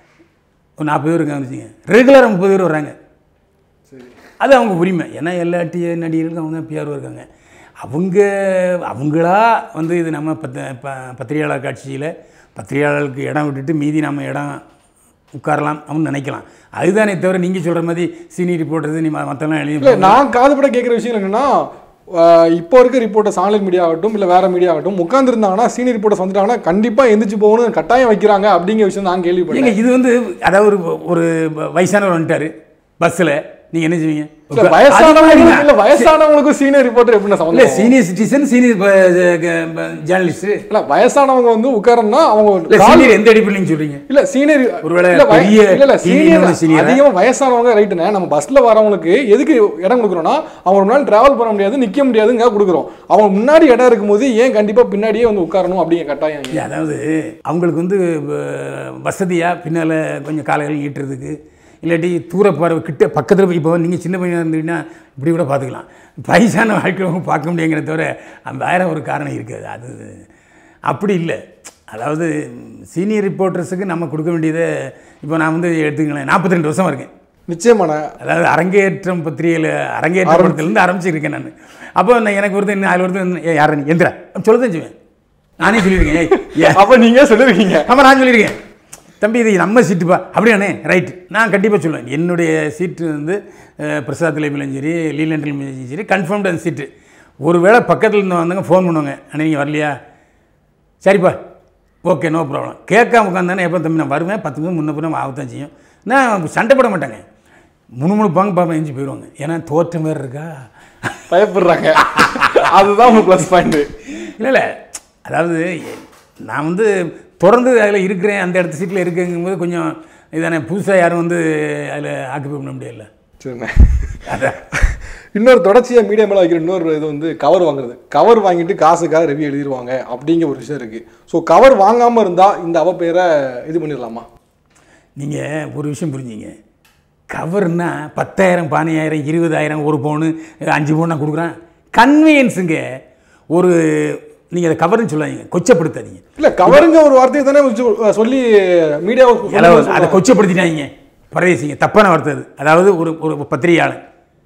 ஒரு நாற்பது பேர் இருக்காங்க வச்சுங்க ரெகுலராக முப்பது பேர் வர்றாங்க சரி அது அவங்க உரிமை ஏன்னா எல்லா டி நடிகர்களுக்கும் அவங்க தான் பிஆர்ஓ இருக்காங்க அவங்க அவங்களா வந்து இது நம்ம பத்த ப பத்திரிகையாளர் காட்சியில் பத்திரிகையாளருக்கு இடம் விட்டுட்டு மீதி நம்ம இடம் உட்காரலாம் அப்படின்னு நினைக்கலாம் அதுதானே தவிர நீங்கள் சொல்கிற மாதிரி சீனியர் ரிப்போர்ட்டர்ஸ் நீ மற்றெல்லாம் எழுதி இல்லை நான் காதுபட கேட்குற விஷயம் என்னன்னா ஆஹ் இப்போ இருக்க ரிப்போர்ட்டர்ஸ் ஆன்லைன் மீடியா ஆகட்டும் இல்லை வேற மீடியா ஆகட்டும் உட்காந்துருந்தாங்கன்னா சீனியர் ரிப்போர்ட்டர்ஸ் வந்துட்டாங்கன்னா கண்டிப்பாக எந்திரிச்சு போகணும் கட்டாயம் வைக்கிறாங்க அப்படிங்கிற விஷயம் நான் கேள்விப்பட்டேன் ஏங்க இது வந்து அதாவது ஒரு ஒரு வயசானவர் வந்துட்டார் பஸ்ஸில் நீங்கள் என்ன செய்வீங்க இல்ல, வயசானவங்களுக்கும் இல்ல வயசானவங்களுக்கும் சீனியர் ரிப்போர்ட்டர் எப்படின்னு இல்லை சம்பந்தம் சீனியர் சிட்டிசன் சீனியர் ஜேர்னலிஸ்ட்டு இல்ல வயசானவங்க வந்து உட்காரன்னா அவங்க இல்லை கால்- சீனியர் எந்த அடிப்படையும் சொல்கிறீங்க இல்ல சீனியர் ஒருவேளை இல்ல, வய- பெரிய இல்ல, இல்ல, TV senior- யோட senior ஆ? அதிகமா வயசானவங்க ரைட்டுண்ணே நம்ம பஸ்ல வரவங்களுக்கு எதுக்கு இடம் கொடுக்குறோம்னா அவங்க ஒரு நாள் டிராவல் பண்ண முடியாது நிக்க முடியாதுங்க கொடுக்குறோம் அவங்க முன்னாடி இடம் இருக்கும்போது ஏன் கண்டிப்பா பின்னாடியே வந்து உட்காரணும் அப்படிங்கிற கட்டாயம் இல்ல, அதாவது அவங்களுக்கு வந்து வசதியாக பின்னால் கொஞ்சம் காலைகள் ஈட்டுறதுக்கு இல்லாட்டி தூர பார்வை கிட்ட பக்கத்தில் போய் இப்போ நீங்கள் சின்ன பையனாக இருந்தீங்கன்னா இப்படி கூட பார்த்துக்கலாம் வயசான வாழ்க்கையை பார்க்க முடியுங்கிற தவிர அந்த வேற ஒரு காரணம் இருக்காது அது அப்படி இல்லை அதாவது சீனியர் ரிப்போர்ட்டர்ஸுக்கு நம்ம கொடுக்க வேண்டியதை இப்போ நான் வந்து எடுத்துக்கலாம் நாற்பத்தி ரெண்டு வருஷம் இருக்கேன் நிச்சயமான அதாவது அரங்கேற்றம் பத்திரிகையில் அரங்கேற்ற படத்துலேருந்து ஆரம்பிச்சிருக்கேன் நான் அப்போ நான் எனக்கு ஒருத்தர் என்ன அதில் ஒருத்தர் ஏ யாரை நீ எந்திரா சொல்ல தான் செய்வேன் நானே சொல்லியிருக்கேன் ஏய், ஏ அப்ப நீங்க சொல்லுவீங்க ஆமாம் நான் சொல்லியிருக்கேன் தம்பி இது நம்ம சீட்டுப்பா அப்படியாண்ணே ரைட் நான் கண்டிப்பாக சொல்லுவேன் என்னுடைய சீட்டு வந்து அஹ், பிரசாத் லைமிலும் சரி லீலண்டிலும் சரி கன்ஃபார்ம்டு அந்த சீட்டு ஒருவேளை பக்கத்தில் இருந்து வந்தவங்க ஃபோன் பண்ணுவாங்க அண்ணே நீங்கள் வரலையா சரிப்பா ஓகே நோ ப்ராப்ளம் கேட்காம உட்காந்தானே எப்போ தம்பி நான் வருவேன் பத்து நிமிஷம் முன்ன பின்ன ஆகத்தான் செய்யும் நான் சண்டை போட மாட்டேங்க முணுமுணுப்பாங்க பாப்பா எஞ்சி போயிடுவாங்க ஏன்னா தோற்றம் வேறு இருக்கா பயப்படுறாங்க அதுதான் உங்க ப்ளஸ் பாயிண்ட் இல்லை இல்லை அதாவது நான் வந்து தொடர்ந்து அதில் இருக்கிறேன் அந்த இடத்து சீட்டில் இருக்குங்கும்போது கொஞ்சம் இதானே புதுசாக யாரும் வந்து அதில் ஆக்குப்பை பண்ண முடியல சரிண்ணே அதான் இன்னொரு தொடர்ச்சியா மீடியா மேல வைக்கிற இன்னொரு இது வந்து கவர் வாங்குறது கவர் வாங்கிட்டு காசுக்காக ரிவ்யூ எழுதிருவாங்க அப்படிங்கிற ஒரு விஷயம் இருக்கு ஸோ கவர் வாங்காம இருந்தா இந்த அவ பேரை இது பண்ணிடலாமா நீங்கள் ஒரு விஷயம் புரிஞ்சுங்க கவர்னா பத்தாயிரம் பதினாயிரம் இருபதாயிரம் ஒரு பவுனு அஞ்சு பவுன் நான் கொடுக்குறேன் கன்வீனியன்ஸுங்க ஒரு நீங்கள் அதை கவர்னு சொல்லாதீங்க கொச்சப்படுத்தாதீங்க இல்ல கவருங்க ஒரு வார்த்தையை தானே வச்சு- சொல்லி மீடியாவுக்கு அளவு அதை கொச்சப்படுத்திட்டாங்க பரதேசிங்க தப்பான வார்த்தை அது அதாவது ஒரு ஒரு பத்திரிகையாளர்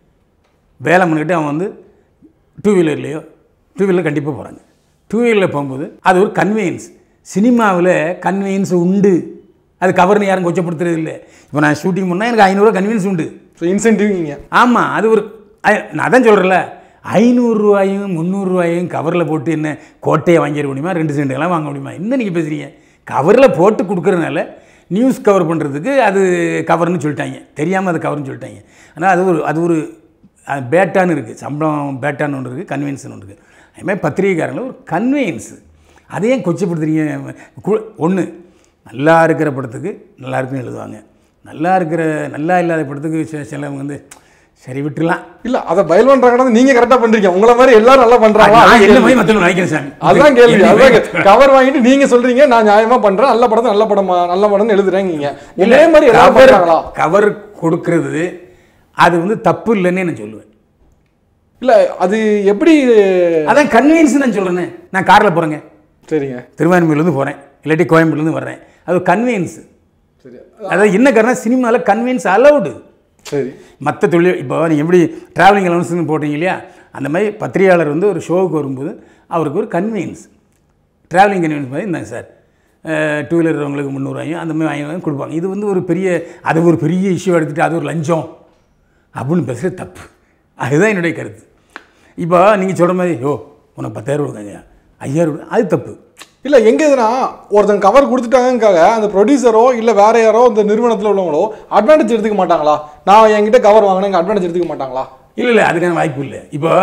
வேலை பண்ணிக்கிட்டு அவன் வந்து டூ வீலர்லேயோ டூ வீலர் கண்டிப்பாக போகிறாங்க டூ வீலரில் போகும்போது அது ஒரு கன்வீனியன்ஸ் சினிமாவில் கன்வீனியன்ஸ் உண்டு அது கவர்னு யாரும் கொச்சப்படுத்துறது இல்லை இப்போ நான் ஷூட்டிங் பண்ணால் எனக்கு ஐநூறுரூவா கன்வீனியன்ஸ் உண்டு ஸோ இன்சென்டிவ்ங்க ஆமாம் அது ஒரு ஐ- நான் அதான் சொல்கிறேன்ல ஐநூறுரூவாயும் முந்நூறுரூவாயும் கவரில் போட்டு என்ன கோட்டையை வாங்கிட முடியுமா ரெண்டு சென்ட்டுகளாம் வாங்க முடியுமா என்ன நீங்கள் பேசுகிறீங்க கவரில் போட்டு கொடுக்குறதுனால நியூஸ் கவர் பண்ணுறதுக்கு அது கவர்னு சொல்லிட்டாங்க தெரியாமல் அது கவர்னு சொல்லிட்டாங்க ஆனால் அது ஒரு அது ஒரு அது பேட்டான்னு இருக்குது சம்பளம் பேட்டான்னு ஒன்று இருக்குது கன்வீன்ஸ்னு ஒன்று இருக்குது அது மாதிரி பத்திரிகைக்காரங்கள ஒரு கன்வீன்ஸு அதையும் கொச்சப்படுத்துறீங்க ஒன்று நல்லா இருக்கிற படத்துக்கு நல்லா இருக்குன்னு எழுதுவாங்க நல்லா இருக்கிற நல்லா இல்லாத படத்துக்கு சில- சிலவங்க வந்து சரி விட்டுலாம் இல்ல அதை பயல் பண்றாங்கன்னா நீங்க கரெக்டா பண்றீங்க உங்களை மாதிரி எல்லாரும் நல்லா பண்றாங்களா நான் அதான் என்ன கேள்வி. மாதிரி மற்றவங்க நினைக்கிறேன் சாமி அதான் கேள்வி என்ன மாதிரி அதான் கவர் வாங்கிட்டு நீங்க சொல்றீங்க நான் நியாயமா பண்றேன் நல்ல படத்தை நல்ல படமா நல்ல படம்னு எழுதுறேங்க இதே மாதிரி எல்லாரும் கவர் பண்றாங்களா கவர் கொடுக்கறது அது வந்து தப்பு இல்லைன்னு நான் சொல்லுவேன் இல்ல அது எப்படி அதான் கன்வீன்ஸ் நான் சொல்கிறேனே நான் காரில் போகிறேங்க சரிங்க திருவாரூர்லேருந்து போகிறேன் இல்லாட்டி கோயம்புலேருந்து வர்றேன் அது கன்வீன்ஸ் சரி அதாவது என்ன காரணம் சினிமாவில் கன்வீன்ஸ் அலௌடு சரி மற்ற தொழில் இப்போ நீங்கள் எப்படி ட்ராவலிங் அலவன்ஸ்னு போட்டீங்க இல்லையா அந்த மாதிரி பத்திரிகையாளர் வந்து ஒரு ஷோவுக்கு வரும்போது அவருக்கு ஒரு கன்வீனியன்ஸ் ட்ராவலிங் கன்வீனியன்ஸ் மாதிரி இருந்தாங்க சார் டூ வீலர் உங்களுக்கு முந்நூறுவாயும் அந்த மாதிரி வாங்கி வாங்கி கொடுப்பாங்க இது வந்து ஒரு பெரிய அது ஒரு பெரிய இஷ்யூ எடுத்துகிட்டு அது ஒரு லஞ்சம் அப்படின்னு பேசுகிறது தப்பு அதுதான் என்னுடைய கருத்து இப்போ நீங்கள் சொல்கிற மாதிரி யோ உனக்கு பத்தாயிரம் கொடுங்க ஐயாயிரம் கொடுங்க அது தப்பு இல்ல எங்க இதுனா ஒருத்தன் கவர் கொடுத்துட்டாங்கக்காக அந்த ப்ரொடியூசரோ இல்ல வேற யாரோ அந்த நிறுவனத்துல உள்ளவங்களோ அட்வான்டேஜ் எடுத்துக்க மாட்டாங்களா நான் என்கிட்ட கவர் வாங்கினேன் அட்வான்டேஜ் எடுத்துக்க மாட்டாங்களா இல்லை இல்லை அதுக்கான வாய்ப்பு இல்லை இப்போ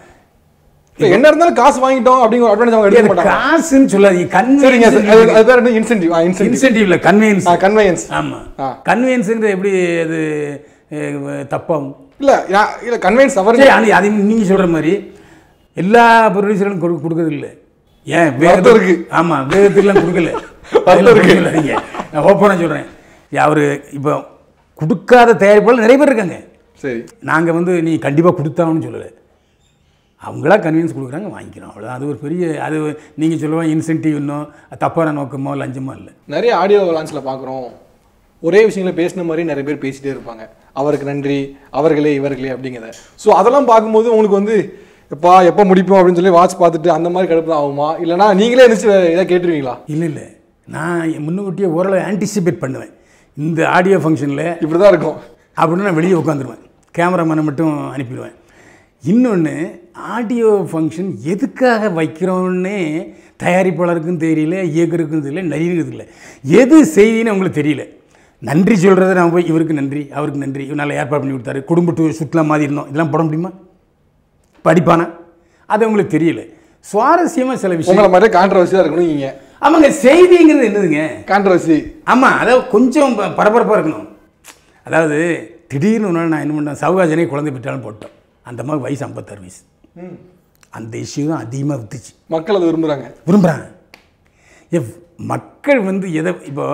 இல்ல என்ன இருந்தாலும் காசு வாங்கிட்டோம் அப்படிங்கிற அட்வான்டேஜ் அவங்க எடுத்துக்க மாட்டாங்க காசுன்னு சொல்லாதீங்க சரிங்க கன்வீனியன்ஸ் அது அது பேர் என்ன இன்சென்டிவ் இன்சென்டிவ் இன்சென்டிவ்ல கன்வீனியன்ஸ் கன்வெயன்ஸ் ஆமாம் ஆ. கன்வீனியன்ஸுங்கிறது எப்படி அது அஹ், தப்பாகும் இல்ல நான் இல்ல கன்வெயன்ஸ் தவறு சரி அது அது நீங்கள் சொல்கிற மாதிரி எல்லா ப்ரொடியூசரும் கொடு கொடுக்கறது இல்லை ஏன் வருத்தம் இருக்கு. ஆமாம் வேகத்துக்குலாம் கொடுக்கல வருத்தம் இருக்கு. சொல்லாதீங்க நான் ஓப்பனாக சொல்கிறேன் அவர் இப்போ கொடுக்காத தயாரிப்பாளர் நிறைய பேர் இருக்காங்க சரி நாங்கள் வந்து நீ கண்டிப்பாக கொடுத்தாங்கன்னு சொல்லலை அவங்களா கன்வீனியன்ஸ் கொடுக்குறாங்க வாங்கிக்கிறோம் அவ்வளோதான் அது ஒரு பெரிய அது நீங்கள் சொல்லுவோம் இன்சென்டிவ் இன்னும் தப்பான நோக்கமோ லஞ்சமோ இல்லை நிறைய ஆடியோ லான்ச்சில் பார்க்குறோம் ஒரே விஷயங்களை பேசின மாதிரி நிறைய பேர் பேசிட்டே இருப்பாங்க அவருக்கு நன்றி அவர்களே இவர்களே அப்படிங்கிறத ஸோ அதெல்லாம் பார்க்கும்போது உங்களுக்கு வந்து எப்பா எப்போ முடிப்போம் அப்படின்னு சொல்லி வாட்ச் பார்த்துட்டு அந்த மாதிரி கடுப்பு தான் ஆகுமா இல்லைனா நீங்களே நினச்சி இதை கேட்டுருவீங்களா இல்லை இல்லை நான் முன்னுக்கூட்டியே ஓரளவு ஆன்டிசிபேட் பண்ணுவேன் இந்த ஆடியோ ஃபங்க்ஷனில் இப்படி தான் இருக்கும் அப்படின்னு நான் வெளியே உட்காந்துருவேன் கேமராமேனை மட்டும் அனுப்பிடுவேன் இன்னொன்று ஆடியோ ஃபங்க்ஷன் எதுக்காக வைக்கிறோன்னே தயாரிப்பாளருக்கும் தெரியல இயக்குறதுக்கும் தெரியல நடிகருக்கும் தெரியல எது செய்தின்னு அவங்களுக்கு தெரியல நன்றி சொல்கிறத நான் போய் இவருக்கு நன்றி அவருக்கு நன்றி இவர் நல்லா ஏற்பாடு பண்ணி கொடுத்தாரு குடும்ப டூர் சுற்றுலா மாதிரி இருந்தோம் இதெல்லாம் போட முடியுமா படிப்பானா அது அவங்களுக்கு தெரியல சுவாரஸ்யமாக சில விஷயம் உங்களை மாதிரி கான்ட்ரவர்சியாக இருக்கணும் நீங்கள் ஆமாங்க செய்திங்கிறது என்னதுங்க கான்ட்ரவர்சி ஆமாம் அதாவது கொஞ்சம் ப- பரபரப்பாக இருக்கணும் அதாவது திடீர்னு ஒரு நாள் நான் என்ன பண்ணேன் சவுகாஜனே குழந்தை பெற்றாலும் போட்டோம் அந்த மாதிரி வயசு ஐம்பத்தாறு வயசு அந்த இஷ்யூ தான் அதிகமாக வித்துச்சு மக்கள் அதை விரும்புகிறாங்க விரும்புகிறாங்க எவ் மக்கள் வந்து எதை இப்போ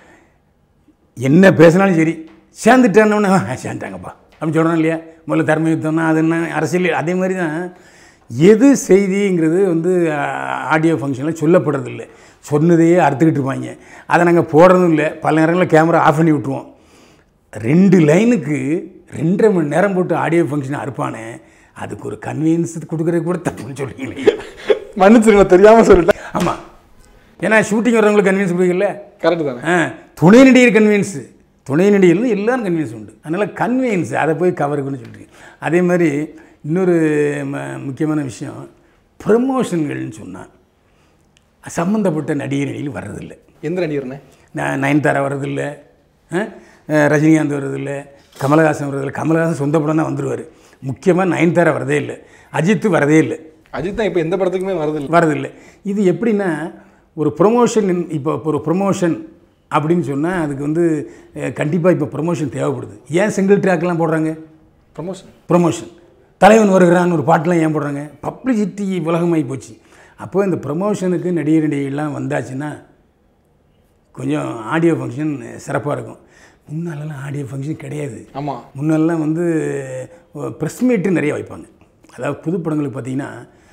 என்ன பேசினாலும் சரி சேர்ந்துட்டானோன்னு சேர்ந்துட்டாங்கப்பா அப்படின்னு சொல்கிறோம் இல்லையா முதல்ல தர்ம யுத்தம்னா அது என்ன அரசியல் அதே மாதிரி தான் எது செய்திங்கிறது வந்து ஆடியோ ஃபங்க்ஷனில் சொல்லப்படுறதில்ல சொன்னதையே அறுத்துக்கிட்டு இருப்பாங்க அதை நாங்கள் போடுறதும் இல்லை பல நேரங்களில் கேமரா ஆஃப் பண்ணி விட்ருவோம் ரெண்டு லைனுக்கு ரெண்டரை மணி நேரம் போட்டு ஆடியோ ஃபங்க்ஷன் அறுப்பானே அதுக்கு ஒரு கன்வீனியன்ஸ் கொடுக்குறது கூட தப்புன்னு சொல்லுவீங்களே மன்னிச்சிருங்க தெரியாமல் சொல்லிட்டேன் ஆமாம் ஏன்னா ஷூட்டிங் வரவங்களுக்கு கன்வீன்ஸ் கொடுக்கல கரெக்டு தானே ஆ துணை நடிகர் கன்வீன்ஸு துணை நடிகர்னு எல்லாரும் கன்வீன்ஸ் உண்டு அதனால் கன்வீன்ஸ் அதை போய் கவருக்குன்னு சொல்லிட்டு அதே மாதிரி இன்னொரு ம முக்கியமான விஷயம் ப்ரமோஷன்கள்னு சொன்னால் சம்மந்தப்பட்ட நடிகர் நடிகர்கள் வர்றதில்லை எந்த நடிகர்னே ந- நயன்தாரா வர்றதில்லை ஆ? அஹ் ரஜினிகாந்த் வர்றதில்லை கமலஹாசன் வர்றதில்லை கமலஹாசன் சொந்த படம் தான் வந்துடுவார் முக்கியமாக நயன்தாரா வரதே இல்லை அஜித் வரதே இல்லை அஜித் தான் இப்போ எந்த படத்துக்குமே வரதில்லை வரதில்லை இது எப்படின்னா ஒரு ப்ரொமோஷன் இப்போ ஒரு ப்ரொமோஷன் அப்படின்னு சொன்னால் அதுக்கு வந்து கண்டிப்பாக இப்போ ப்ரொமோஷன் தேவைப்படுது ஏன் சிங்கிள் ட்ராக்லாம் போடுறாங்க ப்ரமோஷன் ப்ரொமோஷன் தலைவன் வருகிறான்னு ஒரு பாட்டெலாம் ஏன் போடுறாங்க பப்ளிசிட்டி உலகமாகி போச்சு அப்போ இந்த ப்ரொமோஷனுக்கு நடிகர் நடிகைகள்லாம் வந்தாச்சுன்னா கொஞ்சம் ஆடியோ ஃபங்க்ஷன் சிறப்பாக இருக்கும் முன்னாலெல்லாம் ஆடியோ ஃபங்க்ஷன் கிடையாது ஆமாம் முன்னெல்லாம் வந்து ப்ரெஸ் மீட்டு நிறைய வைப்பாங்க அதாவது புது படங்களுக்கு பார்த்தீங்கன்னா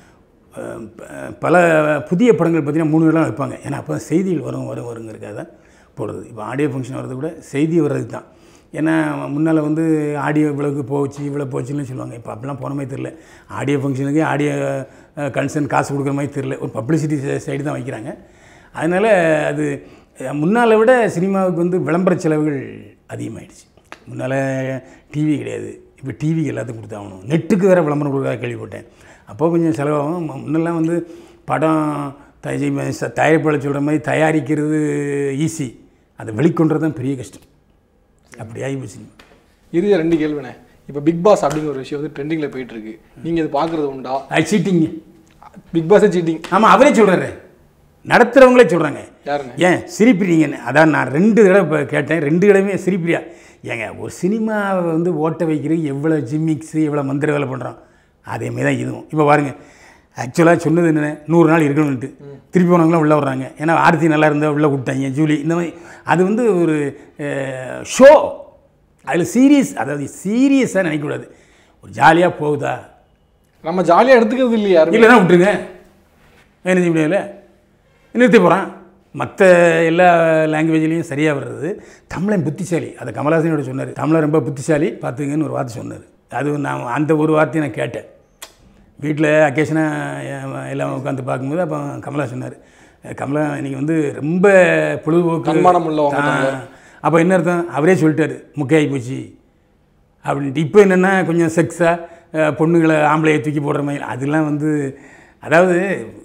அஹ், ப- பல புதிய படங்கள் பார்த்தீங்கன்னா மூணு வேளை வைப்பாங்க ஏன்னா அப்போ தான் செய்திகள் வரும் வரும் வருங்கிறதுக்காக தான் போடுறது இப்போ ஆடியோ ஃபங்க்ஷன் வர்றது கூட செய்தி வர்றதுக்கு தான் ஏன்னா முன்னால் வந்து ஆடியோ இவ்வளோக்கு போச்சு இவ்வளோ போச்சுன்னு சொல்லுவாங்க இப்போ அப்படிலாம் போன மாதிரி தெரில ஆடியோ ஃபங்க்ஷனுக்கு ஆடியோ கன்சர்ன் காசு கொடுக்குற மாதிரி தெரில ஒரு பப்ளிசிட்டி சைடு தான் வைக்கிறாங்க அதனால் அது அஹ், முன்னால விட சினிமாவுக்கு வந்து விளம்பர செலவுகள் அதிகமாகிடுச்சு முன்னால் டிவி கிடையாது இப்போ டிவி எல்லாத்துக்கும் கொடுத்தாகணும் நெட்டுக்கு வேறு விளம்பரம் கொடுக்காத கேள்விப்பட்டேன் அப்போ கொஞ்சம் செலவாகும் மு- முன்னெல்லாம் வந்து படம் தய தயாரிப்பாளர் சொல்கிற மாதிரி தயாரிக்கிறது ஈஸி அதை வெளிக்கொண்டுறது தான் பெரிய கஷ்டம் அப்படி ஆகி போச்சு இறுதியாக ரெண்டு கேள்விண்ணே இப்போ பிக் பாஸ் அப்படிங்கிற ஒரு விஷயம் வந்து ட்ரெண்டிங்கில் போயிட்டு இருக்கு நீங்கள் இது பார்க்குறது உண்டா அது சீட்டிங்க பிக் பாஸே சீட்டிங் ஆமாம் அவரே சொல்கிறாரு நடத்துகிறவங்களே சொல்கிறாங்க யாருங்க ஏன் சிரிப்பிரிங்கன்னு அதான் நான் ரெண்டு தடவை இப்போ கேட்டேன் ரெண்டு தடவையுமே சிரிப்பிரியா ஏங்க ஒரு சினிமாவை வந்து ஓட்ட வைக்கிறது எவ்வளோ ஜிம்மிக்ஸு எவ்வளோ மந்திர வேலை பண்ணுறோம் அதேமாரி தான் இதுவும் இப்போ பாருங்கள் ஆக்சுவலாக சொன்னது என்ன நூறு நாள் இருக்கணும்ன்ட்டு திருப்பி போனவங்களாம் உள்ளே வர்றாங்க ஏன்னா ஆர்த்தி நல்லா இருந்தால் உள்ளே விட்டாங்க ஜூலி இந்த மாதிரி அது வந்து ஒரு ஷோ அதில் சீரியஸ் அதாவது சீரியஸாக நினைக்கக்கூடாது ஒரு ஜாலியாக போகுதா நம்ம ஜாலியாக எடுத்துக்கிறது இல்லையா யாருமே இல்லைன்னா விட்டுருங்க என்ன செய்ய முடியல நிறுத்தி போகிறான் மற்ற எல்லா லாங்குவேஜ்லேயும் சரியாக வர்றது தமிழன் புத்திசாலி அதை கமலஹாசனோட சொன்னார் தமிழன் ரொம்ப புத்திசாலி பார்த்துங்கன்னு ஒரு வார்த்தை சொன்னார் அது நான் அந்த ஒரு வார்த்தையை நான் கேட்டேன் வீட்டில் அக்கேஷனாக எல்லாம் உட்காந்து பார்க்கும்போது அப்போ கமலா சொன்னார் கமலா நீங்கள் வந்து ரொம்ப பொழுதுபோக்கு தன்மானம் உள்ளவங்க தமிழர். அப்போ என்ன அர்த்தம் அவரே சொல்லிட்டாரு முக்கையாகி போச்சு அப்படின்ட்டு இப்போ என்னென்னா கொஞ்சம் செக்ஸாக பொண்ணுங்களை ஆம்பளையை தூக்கி போடுற மாதிரி அதெல்லாம் வந்து அதாவது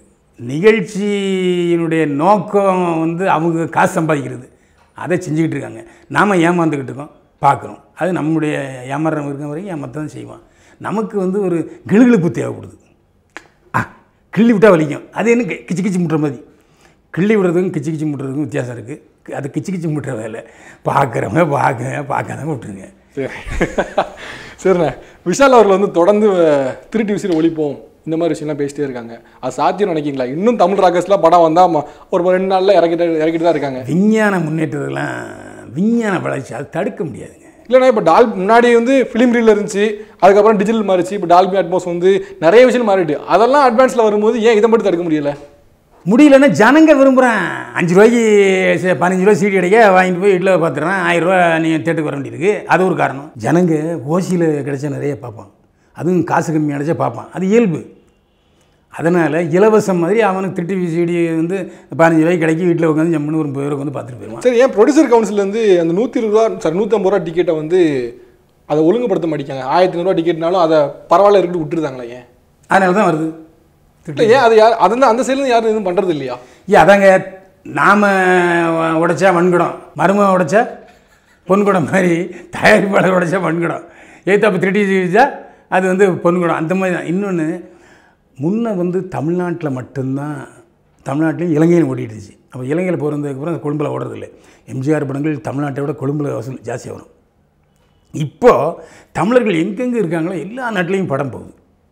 நிகழ்ச்சியினுடைய நோக்கம் வந்து அவங்க காசு சம்பாதிக்கிறது அதை செஞ்சுக்கிட்டு இருக்காங்க நாம் ஏமாந்துக்கிட்டு இருக்கோம் பார்க்குறோம் அது நம்முடைய ஏமாறுறவங்க இருக்க வரைக்கும் ஏமாத்த தான் செய்வான் நமக்கு வந்து ஒரு கிளுகிழுப்பு தேவைப்படுது ஆ கிள்ளி விட்டால் வலிக்கும் அது என்ன கி- கிச்சு கிச்சு முட்டுற மாதிரி கிள்ளி விடுறதுக்கும் கிச்சு கிச்சு முட்டுறதுக்கும் வித்தியாசம் இருக்குது அது கிச்சு கிச்சு முட்டுற வேலை பார்க்குறவங்க பார்க்க பார்க்காதவங்க விட்டுருங்க சரி சரிண்ணே விஷால் அவர்கள் வந்து தொடர்ந்து அஹ், திருட்டு விசிறி ஒழிப்போம் இந்த மாதிரி விஷயம்லாம் பேசிட்டே இருக்காங்க அது சாத்தியம் நினைக்கிங்களா இன்னும் தமிழ் ராக்கர்ஸ்லாம் படம் வந்தால் ஒரு ரெண்டு நாளில் இறக்கிட்டு இறக்கிட்டு தான் இருக்காங்க விஞ்ஞான முன்னேற்றத்தெல்லாம் விஞ்ஞான வளர்ச்சி அது தடுக்க முடியாதுங்க இல்லைண்ணா இப்போ டால் முன்னாடி வந்து ஃபிலிம் ரீல் இருந்துச்சு அதுக்கப்புறம் டிஜிட்டல் மாறிச்சு இப்போ டால்பி அட்மோஸ் வந்து நிறைய விஷயம் மாறிட்டு அதெல்லாம் அட்வான்ஸில் வரும்போது ஏன் இதை மட்டும் தடுக்க முடியல முடியலன்னா ஜனங்க விரும்புகிறேன் அஞ்சு ரூபாய்க்கு சே- பதினஞ்சு ரூபா சீடி அடிக்க வாங்கிட்டு போய் வீட்டில் பார்த்துறேன் ஆயிரம் ரூபா நீங்கள் தேட்டுக்கு வர வேண்டியிருக்கு அது ஒரு காரணம் ஜனங்க ஓசியில் கிடைச்சா நிறைய பார்ப்பான் அதுவும் காசு கம்மி அடைச்சா பார்ப்பான் அது இயல்பு அதனால் இலவசம் மாதிரி அவனுக்கு திருட்டு விசிடி வந்து பதினஞ்சு ரூபாய்க்கு கிடைக்கி வீட்டில் உட்காந்து ஜம்முன்னு ஒரு முப்பது ரூபா வந்து பார்த்துட்டு போயிடுவான் சரி ஏன் ப்ரொடியூசர் கவுன்சில் அந்த நூற்றி இருபது ரூபா சாரி நூற்றம்பது ரூபா டிக்கெட்டை வந்து அதை ஒழுங்குபடுத்த மாட்டேங்காங்க ஆயிரத்தி ஐநூறுரூவா டிக்கெட்னாலும் அதை பரவாயில்ல இருக்கட்டு விட்டுருந்தாங்களே ஏன் அதனால தான் வருது இல்லை ஏன் அது யார் அது அந்த சைடுல யாரும் எதுவும் பண்ணுறது இல்லையா ஏ அதாங்க நாம் உடைச்சா வன்குடம் மரும உடைச்சா பொன்குடம் மாதிரி தயாரிப்பாளர் உடைச்சா வன்குடம் ஏத்தாப்ப திருட்டி வச்சா அது வந்து பொன்குடம் அந்த மாதிரி தான் இன்னொன்று முன்ன வந்து தமிழ்நாட்டில் மட்டும்தான் தமிழ்நாட்டிலையும் இலங்கையில் ஓடிடுச்சு அப்போ இலங்கையில் பிறந்ததுக்கப்புறம் கொழும்பில் ஓடுறதில்லை எம்ஜிஆர் படங்கள் தமிழ்நாட்டை விட கொழும்பில் வசூல் ஜாஸ்தியாக வரும் இப்போது தமிழர்கள் எங்கெங்கே இருக்காங்களோ எல்லா நாட்டிலையும் படம் போகுது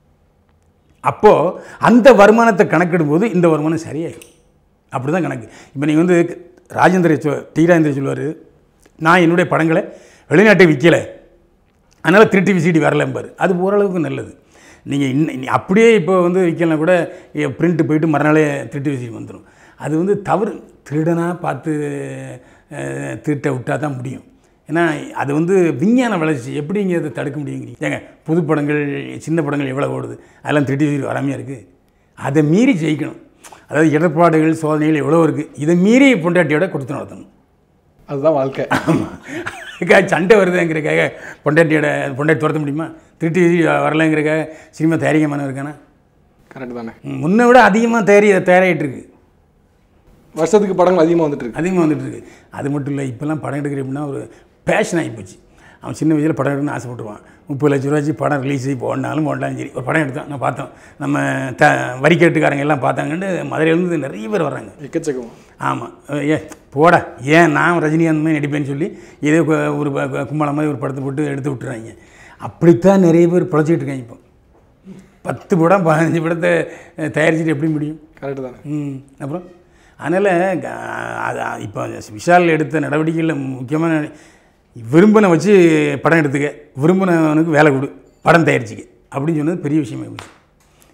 அப்போது அந்த வருமானத்தை கணக்கிடும்போது இந்த வருமானம் சரியாயிடும் அப்படி தான் கணக்கு இப்போ நீங்கள் வந்து ராஜேந்திர சொ டி ராஜேந்திர சொல்லுவார் நான் என்னுடைய படங்களை வெளிநாட்டை விற்கலை அதனால் திருட்டி விசிடி வரலம்பார் அது ஓரளவுக்கு நல்லது நீங்கள் இன்னும் அப்படியே இப்போ வந்து விற்கலாம் கூட பிரிண்ட்டு போயிட்டு மறுநாளே திருட்டு விசிடி வந்துடும் அது வந்து தவறு திருடனாக பார்த்து அஹ், திருட்ட விட்டால் தான் முடியும் ஏன்னா அது வந்து விஞ்ஞான வளர்ச்சி எப்படிங்க அதை தடுக்க முடியுங்கிறீங்க ஏங்க புது படங்கள் சின்ன படங்கள் எவ்வளோ ஓடுது அதெல்லாம் திருட்டி விசிடி வராமையாக இருக்குது அதை மீறி ஜெயிக்கணும் அதாவது இடர்பாடுகள் சோதனைகள் எவ்வளோ இருக்குது இதை மீறி பொண்டாட்டியோட கொடுத்து நடத்தணும் அதுதான் வாழ்க்கை ஆமாம் சண்டை வருதுங்கிறக்காக பொண்டாட்டியோட பொண்டாட்டி துரத்த முடியுமா திருட்டி வரலைங்கிறக்காக சினிமா தயாரிக்கமான இருக்கானா கரெக்ட் தானே ம், முன்னை விட அதிகமாக தயாரி தயாராகிட்டு இருக்கு வருஷத்துக்கு படங்கள் அதிகமாக வந்துட்டு இருக்கு அதிகமாக வந்துட்டு இருக்கு அது மட்டும் இல்லை இப்போல்லாம் படம் எடுக்கிற அப்படின்னா ஒரு பேஷன் ஆகி போச்சு அவன் சின்ன வயசில் படம் எடுக்கணும்னு ஆசைப்பட்டுருவான் முப்பது லட்ச ரூபாய்ச்சி படம் ரிலீஸ் ஆகி போனாலும் போனாலும் சரி ஒரு படம் எடுத்தோம் நான் பார்த்தோம் நம்ம த வரிக்கட்டுக்காரங்க எல்லாம் பார்த்தாங்கன்னு மதுரையிலேருந்து நிறைய பேர் வர்றாங்க எக்கச்சக்கம் ஆமாம் ஏ போடா ஏன் நான் ரஜினிகாந்த் மாதிரி நடிப்பேன்னு சொல்லி ஏதோ கு- ஒரு ப- கு- கும்பலம் மாதிரி ஒரு படத்தை போட்டு எடுத்து விட்டுறாங்க அப்படித்தான் நிறைய பேர் பிழைச்சிட்டு இருக்காங்க இப்போ பத்து படம் பதினஞ்சு படத்தை அஹ், தயாரிச்சுட்டு எப்படி முடியும் கரெக்ட் தானே ம் அப்புறம் அதனால் அது இப்போ விஷால் எடுத்த நடவடிக்கைகளில் முக்கியமான விரும்பின வச்சு படம் எடுத்துக்க விரும்பினவனுக்கு வேலை கொடு படம் தயாரிச்சுக்க அப்படின்னு சொன்னது பெரிய விஷயமா போச்சு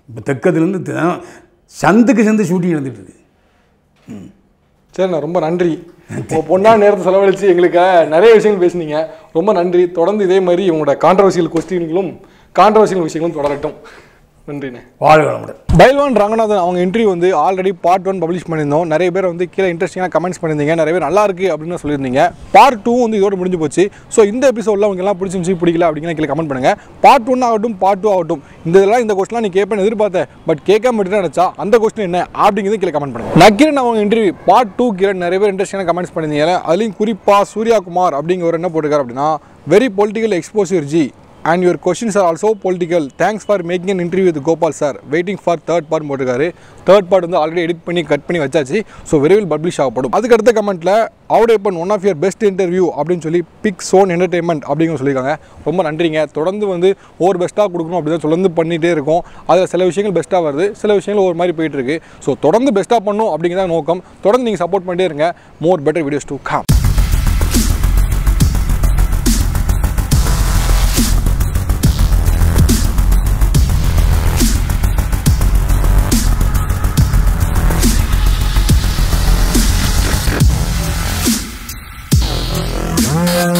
இப்போ தெற்கத்துலேருந்து த- சந்துக்கு சந்து ஷூட்டிங் நடந்துட்டு இருக்கு சரிண்ணா ரொம்ப நன்றி உங்கள் பொண்ணா நேரத்தை செலவழித்து எங்களுக்காக நிறைய விஷயங்கள் பேசுனீங்க ரொம்ப நன்றி தொடர்ந்து இதே மாதிரி உங்களோட கான்ட்ரவர்சியல் கொஸ்டின்களும் கான்ட்ரவர்சியல் விஷயங்களும் தொடரட்டும் நன்றிண்ணே வாழ்க வளமுடன் பைல்வான் ரங்கநாதன் அவங்க இன்டர்வியூ வந்து ஆல்ரெடி பார்ட் ஒன் பப்ளிஷ் பண்ணியிருந்தோம் நிறைய பேர் வந்து கீழே இன்ட்ரெஸ்டிங்காக கமெண்ட்ஸ் பண்ணியிருந்தீங்க நிறைய பேர் நல்லா இருக்கு அப்படின்னு சொல்லியிருந்தீங்க பார்ட் டூ வந்து இதோட முடிஞ்சு போச்சு ஸோ இந்த எபிசோடில் அவங்க எல்லாம் பிடிச்சிருந்துச்சு பிடிக்கல அப்படிங்கிற கீழே கமெண்ட் பண்ணுங்க பார்ட் ஒன் ஆகட்டும் பார்ட் டூ ஆகட்டும் இந்த இதெல்லாம் இந்த கொஸ்டின்லாம் நீ கேட்பேன்னு எதிர்பார்த்தேன் பட் கேட்காம மட்டும் நினச்சா அந்த கொஸ்டின் என்ன அப்படிங்கிறது கீழே கமெண்ட் பண்ணுங்க நக்கீரன் அவங்க இன்டர்வியூ பார்ட் டூ கீழே நிறைய பேர் இன்ட்ரெஸ்டிங்காக கமெண்ட்ஸ் பண்ணியிருந்தீங்க அதுலேயும் குறிப்பாக சூர்யா குமார் அப்படிங்கிற என்ன போட்டிருக்காரு அப்படின்னா very political exposure ji and your questions are also political thanks for making an interview with Gopal sir waiting for third part போட்டிருக்காரு தேர்ட் பார்ட் வந்து ஆல்ரெடி எடிட் பண்ணி கட் பண்ணி வச்சாச்சு ஸோ விரைவில் பப்ளிஷ் ஆகப்படும் அதுக்கு அடுத்த கமெண்ட்டில் அவுடேப்பன் one of your best interview அப்படின்னு சொல்லி பிக் சோன் என்டர்டைன்மெண்ட் அப்படிங்கிற சொல்லியிருக்காங்க ரொம்ப நன்றிங்க தொடர்ந்து வந்து ஒவ்வொரு பெஸ்ட்டாக கொடுக்கணும் அப்படி தான் தொடர்ந்து பண்ணிகிட்டே இருக்கோம் அதில் சில விஷயங்கள் பெஸ்ட்டாக வருது சில விஷயங்கள் ஒரு மாதிரி போயிட்டு இருக்கு ஸோ தொடர்ந்து பெஸ்ட்டாக பண்ணும் அப்படிங்கிறத நோக்கம் தொடர்ந்து நீங்கள் சப்போர்ட் பண்ணிட்டே இருங்க more better videos to come Thank